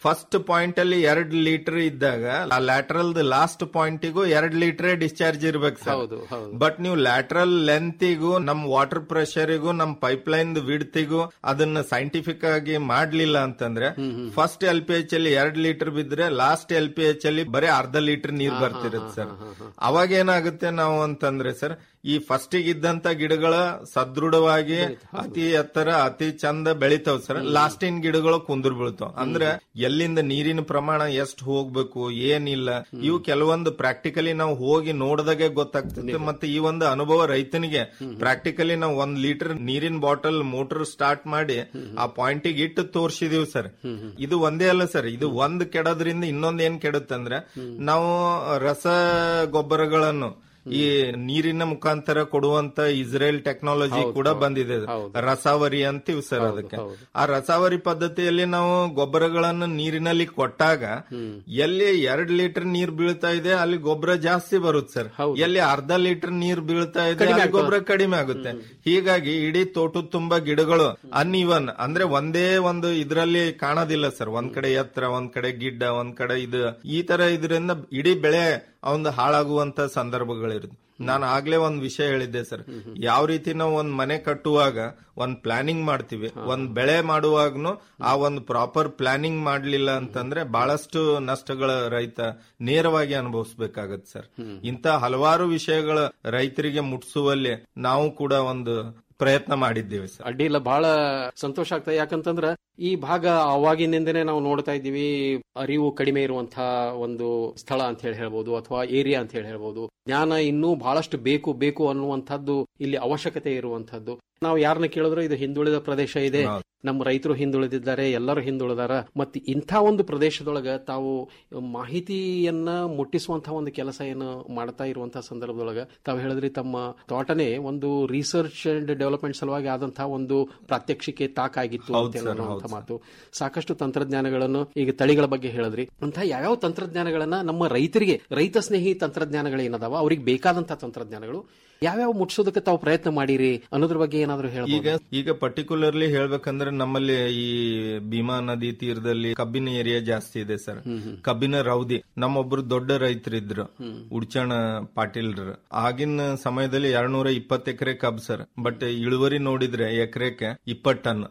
ಫಸ್ಟ್ ಪಾಯಿಂಟ್ ಅಲ್ಲಿ ಎರಡ್ ಲೀಟರ್ ಇದ್ದಾಗ ಆ ಲ್ಯಾಟ್ರಲ್ ಲಾಸ್ಟ್ ಪಾಯಿಂಟಿಗೂ ಎರಡ್ ಲೀಟರ್ ಡಿಸ್ಚಾರ್ಜ್ ಇರ್ಬೇಕು ಸರ್ ಹೌದು ಹೌದು ಬಟ್ ನೀವು ಲ್ಯಾಟ್ರಲ್ ಲೆಂತಿಗೂ ನಮ್ ವಾಟರ್ ಪ್ರೆಷರಿಗೂ ನಮ್ ಪೈಪ್ಲೈನ್ ವಿಡ್ತಿಗೂ ಅದನ್ನ ಸೈಂಟಿಫಿಕ್ ಆಗಿ ಮಾಡ್ಲಿಲ್ಲ ಅಂತಂದ್ರೆ ಫಸ್ಟ್ ಎಲ್ ಪಿ ಎಚ್ ಅಲ್ಲಿ ಎರಡ್ ಲೀಟರ್ ಬಿದ್ರೆ ಲಾಸ್ಟ್ ಎಲ್ ಪಿ ಎಚ್ ಅಲ್ಲಿ ಬರೀ ಅರ್ಧ ಲೀಟರ್ ನೀರ್ ಬರ್ತಿರುತ್ತೆ ಸರ್ ಅವಾಗ ಏನಾಗುತ್ತೆ ನಾವು ಅಂತಂದ್ರೆ ಸರ್ ಈ ಫಸ್ಟ್ ಇದ್ದಂತ ಗಿಡಗಳ ಸದೃಢವಾಗಿ ಅತಿ ಎತ್ತರ ಅತಿ ಚಂದ ಬೆಳಿತಾವ್ ಸರ್ ಲಾಸ್ಟಿನ ಗಿಡಗಳು ಕುಂದ್ರ ಬೀಳ್ತಾವ ಅಂದ್ರೆ ಎಲ್ಲಿಂದ ನೀರಿನ ಪ್ರಮಾಣ ಎಷ್ಟು ಹೋಗ್ಬೇಕು ಏನಿಲ್ಲ ಇವು ಕೆಲವೊಂದು ಪ್ರಾಕ್ಟಿಕಲಿ ನಾವು ಹೋಗಿ ನೋಡಿದಾಗೆ ಗೊತ್ತಾಗ್ತದೆ ಮತ್ತೆ ಈ ಒಂದು ಅನುಭವ ರೈತನಿಗೆ ಪ್ರಾಕ್ಟಿಕಲಿ ನಾವು ಒಂದ್ ಲೀಟರ್ ನೀರಿನ ಬಾಟಲ್ ಮೋಟರ್ ಸ್ಟಾರ್ಟ್ ಮಾಡಿ ಆ ಪಾಯಿಂಟಿಗೆ ಇಟ್ಟು ತೋರ್ಸಿದೀವಿ ಸರ್ ಇದು ಒಂದೇ ಅಲ್ಲ ಸರ್ ಇದು ಒಂದ್ ಕೆಡೋದ್ರಿಂದ ಇನ್ನೊಂದ್ ಏನ್ ಕೆಡುತ್ತಂದ್ರೆ ನಾವು ರಸ ಗೊಬ್ಬರಗಳನ್ನು ಈ ನೀರಿನ ಮುಖಾಂತರ ಕೊಡುವಂತ ಇಸ್ರೇಲ್ ಟೆಕ್ನಾಲಜಿ ಕೂಡ ಬಂದಿದೆ ರಸಾವರಿ ಅಂತೀವಿ ಸರ್ ಅದಕ್ಕೆ ಆ ರಸಾವರಿ ಪದ್ಧತಿಯಲ್ಲಿ ನಾವು ಗೊಬ್ಬರಗಳನ್ನು ನೀರಿನಲ್ಲಿ ಕೊಟ್ಟಾಗ ಎಲ್ಲಿ ಎರಡ್ ಲೀಟರ್ ನೀರ್ ಬೀಳ್ತಾ ಇದೆ ಅಲ್ಲಿ ಗೊಬ್ಬರ ಜಾಸ್ತಿ ಬರುತ್ತೆ ಸರ್ ಎಲ್ಲಿ ಅರ್ಧ ಲೀಟರ್ ನೀರ್ ಬೀಳ್ತಾ ಇದೆ ಕಡಿಮೆ ಅಲ್ಲಿ ಆಗ್ತದೆ. ಗೊಬ್ಬರ ಕಡಿಮೆ ಆಗುತ್ತೆ ಹೀಗಾಗಿ ಇಡೀ ತೋಟದ ತುಂಬಾ ಗಿಡಗಳು ಅನ್ಇವನ್ ಅಂದ್ರೆ ಒಂದೇ ಒಂದು ಇದ್ರಲ್ಲಿ ಕಾಣೋದಿಲ್ಲ ಸರ್ ಒಂದ್ ಕಡೆ ಎತ್ತರ ಒಂದ್ ಕಡೆ ಗಿಡ್ಡ ಒಂದ್ ಕಡೆ ಇದು ಈ ತರ ಇದರಿಂದ ಇಡೀ ಬೆಳೆ ಒಂದು ಹಾಳಾಗುವಂತ ಸಂದರ್ಭಗಳಿರುತ್ತೆ ನಾನು ಆಗ್ಲೇ ಒಂದ್ ವಿಷಯ ಹೇಳಿದ್ದೆ ಸರ್ ಯಾವ ರೀತಿ ನಾವು ಒಂದ್ ಮನೆ ಕಟ್ಟುವಾಗ ಒಂದ್ ಪ್ಲಾನಿಂಗ್ ಮಾಡ್ತೀವಿ ಒಂದ್ ಬೆಳೆ ಮಾಡುವಾಗ್ನು ಆ ಒಂದು ಪ್ರಾಪರ್ ಪ್ಲಾನಿಂಗ್ ಮಾಡ್ಲಿಲ್ಲ ಅಂತಂದ್ರೆ ಬಹಳಷ್ಟು ನಷ್ಟಗಳ ರೈತ ನೇರವಾಗಿ ಅನುಭವಿಸ್ಬೇಕಾಗತ್ತೆ ಸರ್ ಇಂತ ಹಲವಾರು ವಿಷಯಗಳ ರೈತರಿಗೆ ಮುಟ್ಸುವಲ್ಲಿ ನಾವು ಕೂಡ ಒಂದು ಪ್ರಯತ್ನ ಮಾಡಿದ್ದೇವೆ ಸರ್ ಅಡ್ಡಿ ಇಲ್ಲ ಬಹಳ ಸಂತೋಷ ಆಗ್ತದೆ ಯಾಕಂತಂದ್ರ ಈ ಭಾಗ ಅವಾಗಿನಿಂದನೇ ನಾವು ನೋಡ್ತಾ ಇದ್ದೀವಿ ಅರಿವು ಕಡಿಮೆ ಇರುವಂತಹ ಒಂದು ಸ್ಥಳ ಅಂತ ಹೇಳಿ ಹೇಳ್ಬೋದು ಅಥವಾ ಏರಿಯಾ ಅಂತ ಹೇಳಿ ಹೇಳ್ಬೋದು ಜ್ಞಾನ ಇನ್ನೂ ಬಹಳಷ್ಟು ಬೇಕು ಬೇಕು ಅನ್ನುವಂಥದ್ದು ಇಲ್ಲಿ ಅವಶ್ಯಕತೆ ಇರುವಂತಹದ್ದು ನಾವು ಯಾರನ್ನ ಕೇಳಿದ್ರು ಇದು ಹಿಂದುಳಿದ ಪ್ರದೇಶ ಇದೆ ನಮ್ಮ ರೈತರು ಹಿಂದುಳಿದಿದ್ದಾರೆ ಎಲ್ಲರೂ ಹಿಂದುಳಿದಾರ ಮತ್ತೆ ಇಂಥ ಒಂದು ಪ್ರದೇಶದೊಳಗ ತಾವು ಮಾಹಿತಿಯನ್ನ ಮುಟ್ಟಿಸುವಂತಹ ಒಂದು ಕೆಲಸ ಏನು ಮಾಡ್ತಾ ಇರುವಂತಹ ಸಂದರ್ಭದೊಳಗ ತಾವು ಹೇಳಿದ್ರಿ ತಮ್ಮ ತೋಟನೇ ಒಂದು ರಿಸರ್ಚ್ ಅಂಡ್ ಡೆವಲಪ್ಮೆಂಟ್ ಸಲುವಾಗಿ ಆದಂತಹ ಒಂದು ಪ್ರಾತ್ಯಕ್ಷಿಕೆ ತಾಕಾಗಿತ್ತು ಹೌದು ಅಂತ ಸರ್, ಹೇಳುವಂತ ಹೌದು ಮಾತು ಸಾಕಷ್ಟು ತಂತ್ರಜ್ಞಾನಗಳನ್ನು ಈಗ ತಳಿಗಳ ಬಗ್ಗೆ ಹೇಳಿದ್ರಿ ಅಂತ ಯಾವ್ಯಾವ ತಂತ್ರಜ್ಞಾನಗಳನ್ನ ನಮ್ಮ ರೈತರಿಗೆ ರೈತ ಸ್ನೇಹಿ ತಂತ್ರಜ್ಞಾನಗಳು ಏನದಾವ ಅವ್ರಿಗೆ ಬೇಕಾದಂತಹ ತಂತ್ರಜ್ಞಾನಗಳು ಯಾವ್ಯಾವ ಮುಟ್ಸೋದಕ್ಕೆ ತಾವು ಪ್ರಯತ್ನ ಮಾಡಿರಿ ಅನ್ನೋದ್ರ ಬಗ್ಗೆ ಏನಾದ್ರು ಈಗ ಹೇಳ್ಬೋದು ಈಗ ಪರ್ಟಿಕ್ಯುಲರ್ಲಿ ಹೇಳ್ಬೇಕಂದ್ರೆ ನಮ್ಮಲ್ಲಿ ಈ ಭೀಮಾ ನದಿ ತೀರದಲ್ಲಿ ಕಬ್ಬಿನ ಏರಿಯಾ ಜಾಸ್ತಿ ಇದೆ ಸರ್ ಕಬ್ಬಿನ ರೌದಿ ನಮ್ಮೊಬ್ರು ದೊಡ್ಡ ರೈತರಿದ್ರು ಉಡ್ಚಣ ಪಾಟೀಲ್ರು ಆಗಿನ ಸಮಯದಲ್ಲಿ ಎರಡ್ನೂರ ಇಪ್ಪತ್ತು ಎಕರೆ ಕಬ್ ಸರ್ ಬಟ್ ಇಳುವರಿ ನೋಡಿದ್ರೆ ಎಕರೆಗೆ ಇಪ್ಪತ್ತು ಟನ್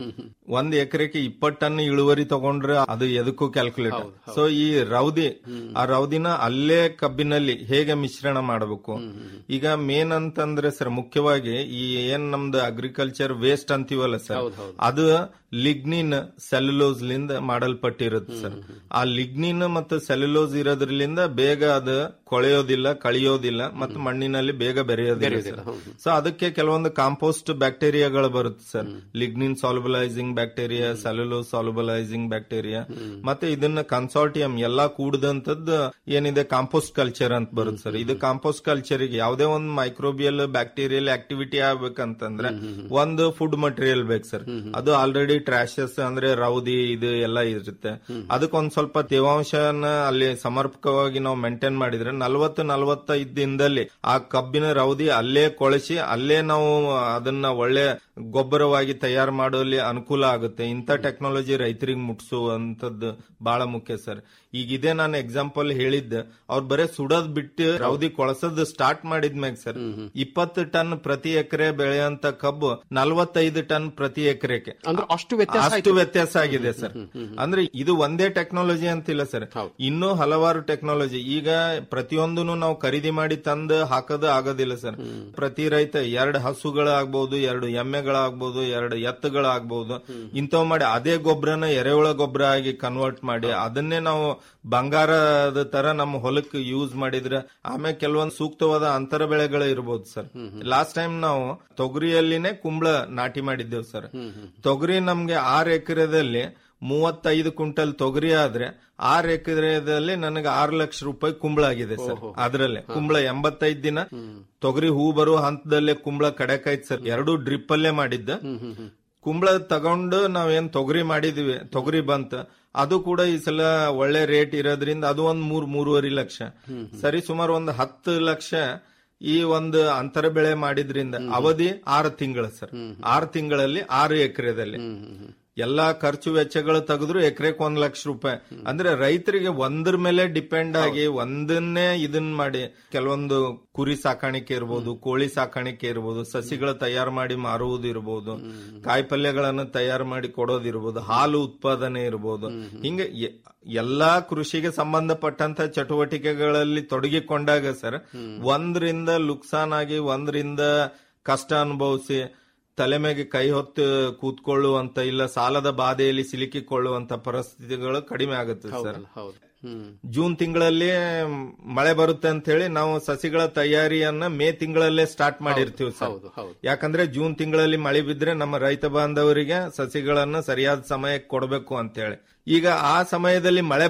ಒಂದ್ ಎಕರೆಗೆ ಇಪ್ಪತ್ತು ಟನ್ ಇಳುವರಿ ತಗೊಂಡ್ರೆ ಅದು ಎದಕ್ಕೂ ಕ್ಯಾಲ್ಕುಲೇಟ್ ಸೊ ಈ ರೌದಿ ಆ ರೌದಿನ ಅಲ್ಲೇ ಕಬ್ಬಿನಲ್ಲಿ ಹೇಗೆ ಮಿಶ್ರಣ ಮಾಡಬೇಕು ಈಗ ಮೇನ್ ಅಂತಂದ್ರೆ ಸರ್ ಮುಖ್ಯವಾಗಿ ಈ ಏನ್ ನಮ್ದು ಅಗ್ರಿಕಲ್ಚರ್ ವೇಸ್ಟ್ ಅಂತೀವಲ್ಲ ಸರ್ ಅದು ಲಿಗ್ನಿನ್ ಸೆಲ್ಯುಲೋಸ್ ಲಿಂದ ಮಾಡಲ್ಪಟ್ಟಿರುತ್ತೆ ಸರ್ ಆ ಲಿಗ್ನಿನ್ ಮತ್ತು ಸೆಲ್ಯುಲೋಸ್ ಇರೋದ್ರಲಿಂದ ಬೇಗ ಅದು ಕೊಳೆಯೋದಿಲ್ಲ ಕಳಿಯೋದಿಲ್ಲ ಮತ್ತು ಮಣ್ಣಿನಲ್ಲಿ ಬೇಗ ಬೆರೆಯೋದಿಲ್ಲ ಸರ್ ಸೊ ಅದಕ್ಕೆ ಕೆಲವೊಂದು ಕಾಂಪೋಸ್ಟ್ ಬ್ಯಾಕ್ಟೀರಿಯಾಗಳು ಬರುತ್ತೆ sir lignin solubilizing bacteria cellulose solubilizing bacteria ಮತ್ತೆ ಇದನ್ನ ಕನ್ಸಾರ್ಟಿಯಂ ಎಲ್ಲಾ ಕೂಡದಂತದ್ದು ಏನಿದೆ ಕಾಂಪೋಸ್ಟ್ ಕಲ್ಚರ್ ಅಂತ ಬರುತ್ತೆ ಸರ್ ಇದು ಕಾಂಪೋಸ್ಟ್ ಕಲ್ಚರ್ ಗೆ ಯಾವುದೇ ಒಂದು ಮೈಕ್ರೋಬಿಯಲ್ ಬ್ಯಾಕ್ಟೀರಿಯಲ್ ಆಕ್ಟಿವಿಟಿ ಆಗ್ಬೇಕಂತಂದ್ರೆ ಒಂದು ಫುಡ್ ಮಟೀರಿಯಲ್ ಬೇಕು ಸರ್ ಅದು ಆಲ್ರೆಡಿ ಟ್ರಾಶಸ್ ಅಂದ್ರೆ ರೌದಿ ಇದು ಎಲ್ಲ ಇರುತ್ತೆ ಅದಕ್ಕೊಂದ್ ಸ್ವಲ್ಪ ತೇವಾಂಶನ ಅಲ್ಲಿ ಸಮರ್ಪಕವಾಗಿ ನಾವು ಮೇಂಟೈನ್ ಮಾಡಿದ್ರೆ ನಲ್ವತ್ತು ನಲ್ವತ್ತೈದು ದಿನದಲ್ಲಿ ಆ ಕಬ್ಬಿನ ರೌದಿ ಅಲ್ಲೇ ಕೊಳಸಿ ಅಲ್ಲೇ ನಾವು ಅದನ್ನ ಒಳ್ಳೆ ಗೊಬ್ಬರವಾಗಿ ತಯಾರು ಮಾಡುವಲ್ಲಿ ಅನುಕೂಲ ಆಗುತ್ತೆ ಇಂಥ ಟೆಕ್ನಾಲಜಿ ರೈತರಿಗೆ ಮುಟ್ಸುವಂತದ್ದು ಬಹಳ ಮುಖ್ಯ ಸರ್ ಈಗ ಇದೇ ನಾನು ಎಕ್ಸಾಂಪಲ್ ಹೇಳಿದ್ದೆ ಅವ್ರು ಬರೇ ಸುಡೋದ್ ಬಿಟ್ಟು ರೌದಿ ಕೊಳಸದ್ ಸ್ಟಾರ್ಟ್ ಮಾಡಿದ್ಮ್ಯಾಗ ಸರ್ ಇಪ್ಪತ್ತು ಟನ್ ಪ್ರತಿ ಎಕರೆ ಬೆಳೆಯಂತ ಕಬ್ಬು ನಲ್ವತ್ತೈದು ಟನ್ ಪ್ರತಿ ಎಕರೆಗೆ ಅಂದ್ರೆ ಅಷ್ಟು ವ್ಯತ್ಯಾಸ ಅಷ್ಟು ಆಯ್ತು. ವ್ಯತ್ಯಾಸ ಆಗಿದೆ ಸರ್ ಅಂದ್ರೆ ಇದು ಒಂದೇ ಟೆಕ್ನಾಲಜಿ ಅಂತಿಲ್ಲ ಸರ್ ಇನ್ನೂ ಹಲವಾರು ಟೆಕ್ನಾಲಜಿ ಈಗ ಪ್ರತಿಯೊಂದನ್ನು ನಾವು ಖರೀದಿ ಮಾಡಿ ತಂದು ಹಾಕೋದು ಆಗೋದಿಲ್ಲ ಸರ್ ಪ್ರತಿ ರೈತ ಎರಡು ಹಸುಗಳಾಗ್ಬಹುದು ಎರಡು ಎಮ್ಮೆಗಳಾಗ್ಬಹುದು ಎರಡು ಎತ್ತುಗಳಾಗ್ಬಹುದು ಇಂಥವ್ ಮಾಡಿ ಅದೇ ಗೊಬ್ಬರನ ಎರೆಹುಳ ಗೊಬ್ಬರ ಆಗಿ ಕನ್ವರ್ಟ್ ಮಾಡಿ ಅದನ್ನೇ ನಾವು ಬಂಗಾರದ ತರ ನಮ್ಮ ಹೊಲಕ್ಕೆ ಯೂಸ್ ಮಾಡಿದ್ರೆ ಆಮೇಲೆ ಕೆಲವೊಂದು ಸೂಕ್ತವಾದ ಅಂತರ ಬೆಳೆಗಳು ಇರ್ಬೋದು ಸರ್ ಲಾಸ್ಟ್ ಟೈಮ್ ನಾವು ತೊಗರಿಯಲ್ಲಿನೇ ಕುಂಬಳ ನಾಟಿ ಮಾಡಿದ್ದೇವೆ ಸರ್ ತೊಗರಿ ನಮ್ಗೆ ಆರ್ ಎಕರೆದಲ್ಲಿ ಮೂವತ್ತೈದು ಕ್ವಿಂಟಲ್ ತೊಗರಿ ಆದ್ರೆ ಆರ್ ಎಕರೆದಲ್ಲಿ ನನಗೆ ಆರು ಲಕ್ಷ ರೂಪಾಯಿ ಕುಂಬಳ ಆಗಿದೆ ಸರ್ ಅದ್ರಲ್ಲೇ ಕುಂಬಳ ಎಂಬತ್ತೈದು ದಿನ ತೊಗರಿ ಹೂ ಬರೋ ಹಂತದಲ್ಲೇ ಕುಂಬಳ ಕಡೆಕಾಯ್ತು ಸರ್ ಎರಡು ಡ್ರಿಪ್ ಅಲ್ಲೇ ಮಾಡಿದ್ದ ಕುಂಬಳ ತಗೊಂಡು ನಾವೇನ್ ತೊಗರಿ ಮಾಡಿದ್ವಿ ತೊಗರಿ ಬಂತ ಅದು ಕೂಡ ಈ ಸಲ ಒಳ್ಳೆ ರೇಟ್ ಇರೋದ್ರಿಂದ ಅದು ಒಂದ್ ಮೂರ್ ಮೂರುವರೆ ಲಕ್ಷ ಸರಿ ಸುಮಾರು ಒಂದು ಹತ್ತು ಲಕ್ಷ ಈ ಒಂದು ಅಂತರ ಬೆಳೆ ಮಾಡಿದ್ರಿಂದ ಅವಧಿ ಆರು ತಿಂಗಳು ಸರ್ ಆರು ತಿಂಗಳಲ್ಲಿ ಆರು ಎಕರೆದಲ್ಲಿ ಎಲ್ಲಾ ಖರ್ಚು ವೆಚ್ಚಗಳು ತೆಗೆದ್ರು ಎಕರೆಕ್ ಒಂದ್ ಲಕ್ಷ ರೂಪಾಯಿ ಅಂದ್ರೆ ರೈತರಿಗೆ ಒಂದ್ರ ಮೇಲೆ ಡಿಪೆಂಡ್ ಆಗಿ ಒಂದನ್ನೇ ಇದನ್ ಮಾಡಿ ಕೆಲವೊಂದು ಕುರಿ ಸಾಕಾಣಿಕೆ ಇರ್ಬೋದು ಕೋಳಿ ಸಾಕಾಣಿಕೆ ಇರ್ಬೋದು ಸಸಿಗಳ ತಯಾರು ಮಾಡಿ ಮಾರುವುದು ಇರ್ಬೋದು ಕಾಯಿಪಲ್ಯಗಳನ್ನು ತಯಾರು ಮಾಡಿ ಕೊಡೋದಿರ್ಬೋದು ಹಾಲು ಉತ್ಪಾದನೆ ಇರ್ಬೋದು ಹಿಂಗೆ ಎ- ಎಲ್ಲಾ ಕೃಷಿಗೆ ಸಂಬಂಧಪಟ್ಟಂತ ಚಟುವಟಿಕೆಗಳಲ್ಲಿ ತೊಡಗಿಕೊಂಡಾಗ ಸರ್ ಒಂದ್ರಿಂದ ಲುಕ್ಸಾನ್ ಆಗಿ ಒಂದ್ರಿಂದ ಕಷ್ಟ ಅನುಭವಿಸಿ ತಲೆ ಮೇಲೆ ಕೈ ಹೊತ್ತು ಕೂತ್ಕೊಳ್ಳುವಂತ ಇಲ್ಲ ಸಾಲದ ಬಾಧೆಯಲ್ಲಿ ಸಿಲುಕಿಕೊಳ್ಳುವಂತ ಪರಿಸ್ಥಿತಿಗಳು ಕಡಿಮೆ ಆಗುತ್ತೆ ಸರ್ ಹೌದಲ್ಲ ಹೌದು ಹ್ಮ್ ಜೂನ್ ತಿಂಗಳಲ್ಲಿ ಮಳೆ ಬರುತ್ತೆ ಅಂತ ಹೇಳಿ ನಾವು ಸಸಿಗಳ ತಯಾರಿಯನ್ನ ಮೇ ತಿಂಗಳಲ್ಲೇ ಸ್ಟಾರ್ಟ್ ಮಾಡಿರ್ತೀವಿ ಸರ್ ಹೌದು ಹೌದು ಯಾಕಂದ್ರೆ ಜೂನ್ ತಿಂಗಳಲ್ಲಿ ಮಳೆ ಬಿದ್ರೆ ನಮ್ಮ ರೈತ ಬಾಂಧವರಿಗೆ ಸಸಿಗಳನ್ನ ಸರಿಯಾದ ಸಮಯಕ್ಕೆ ಕೊಡಬೇಕು ಅಂತ ಹೇಳಿ ಈಗ ಆ ಸಮಯದಲ್ಲಿ ಮಳೆ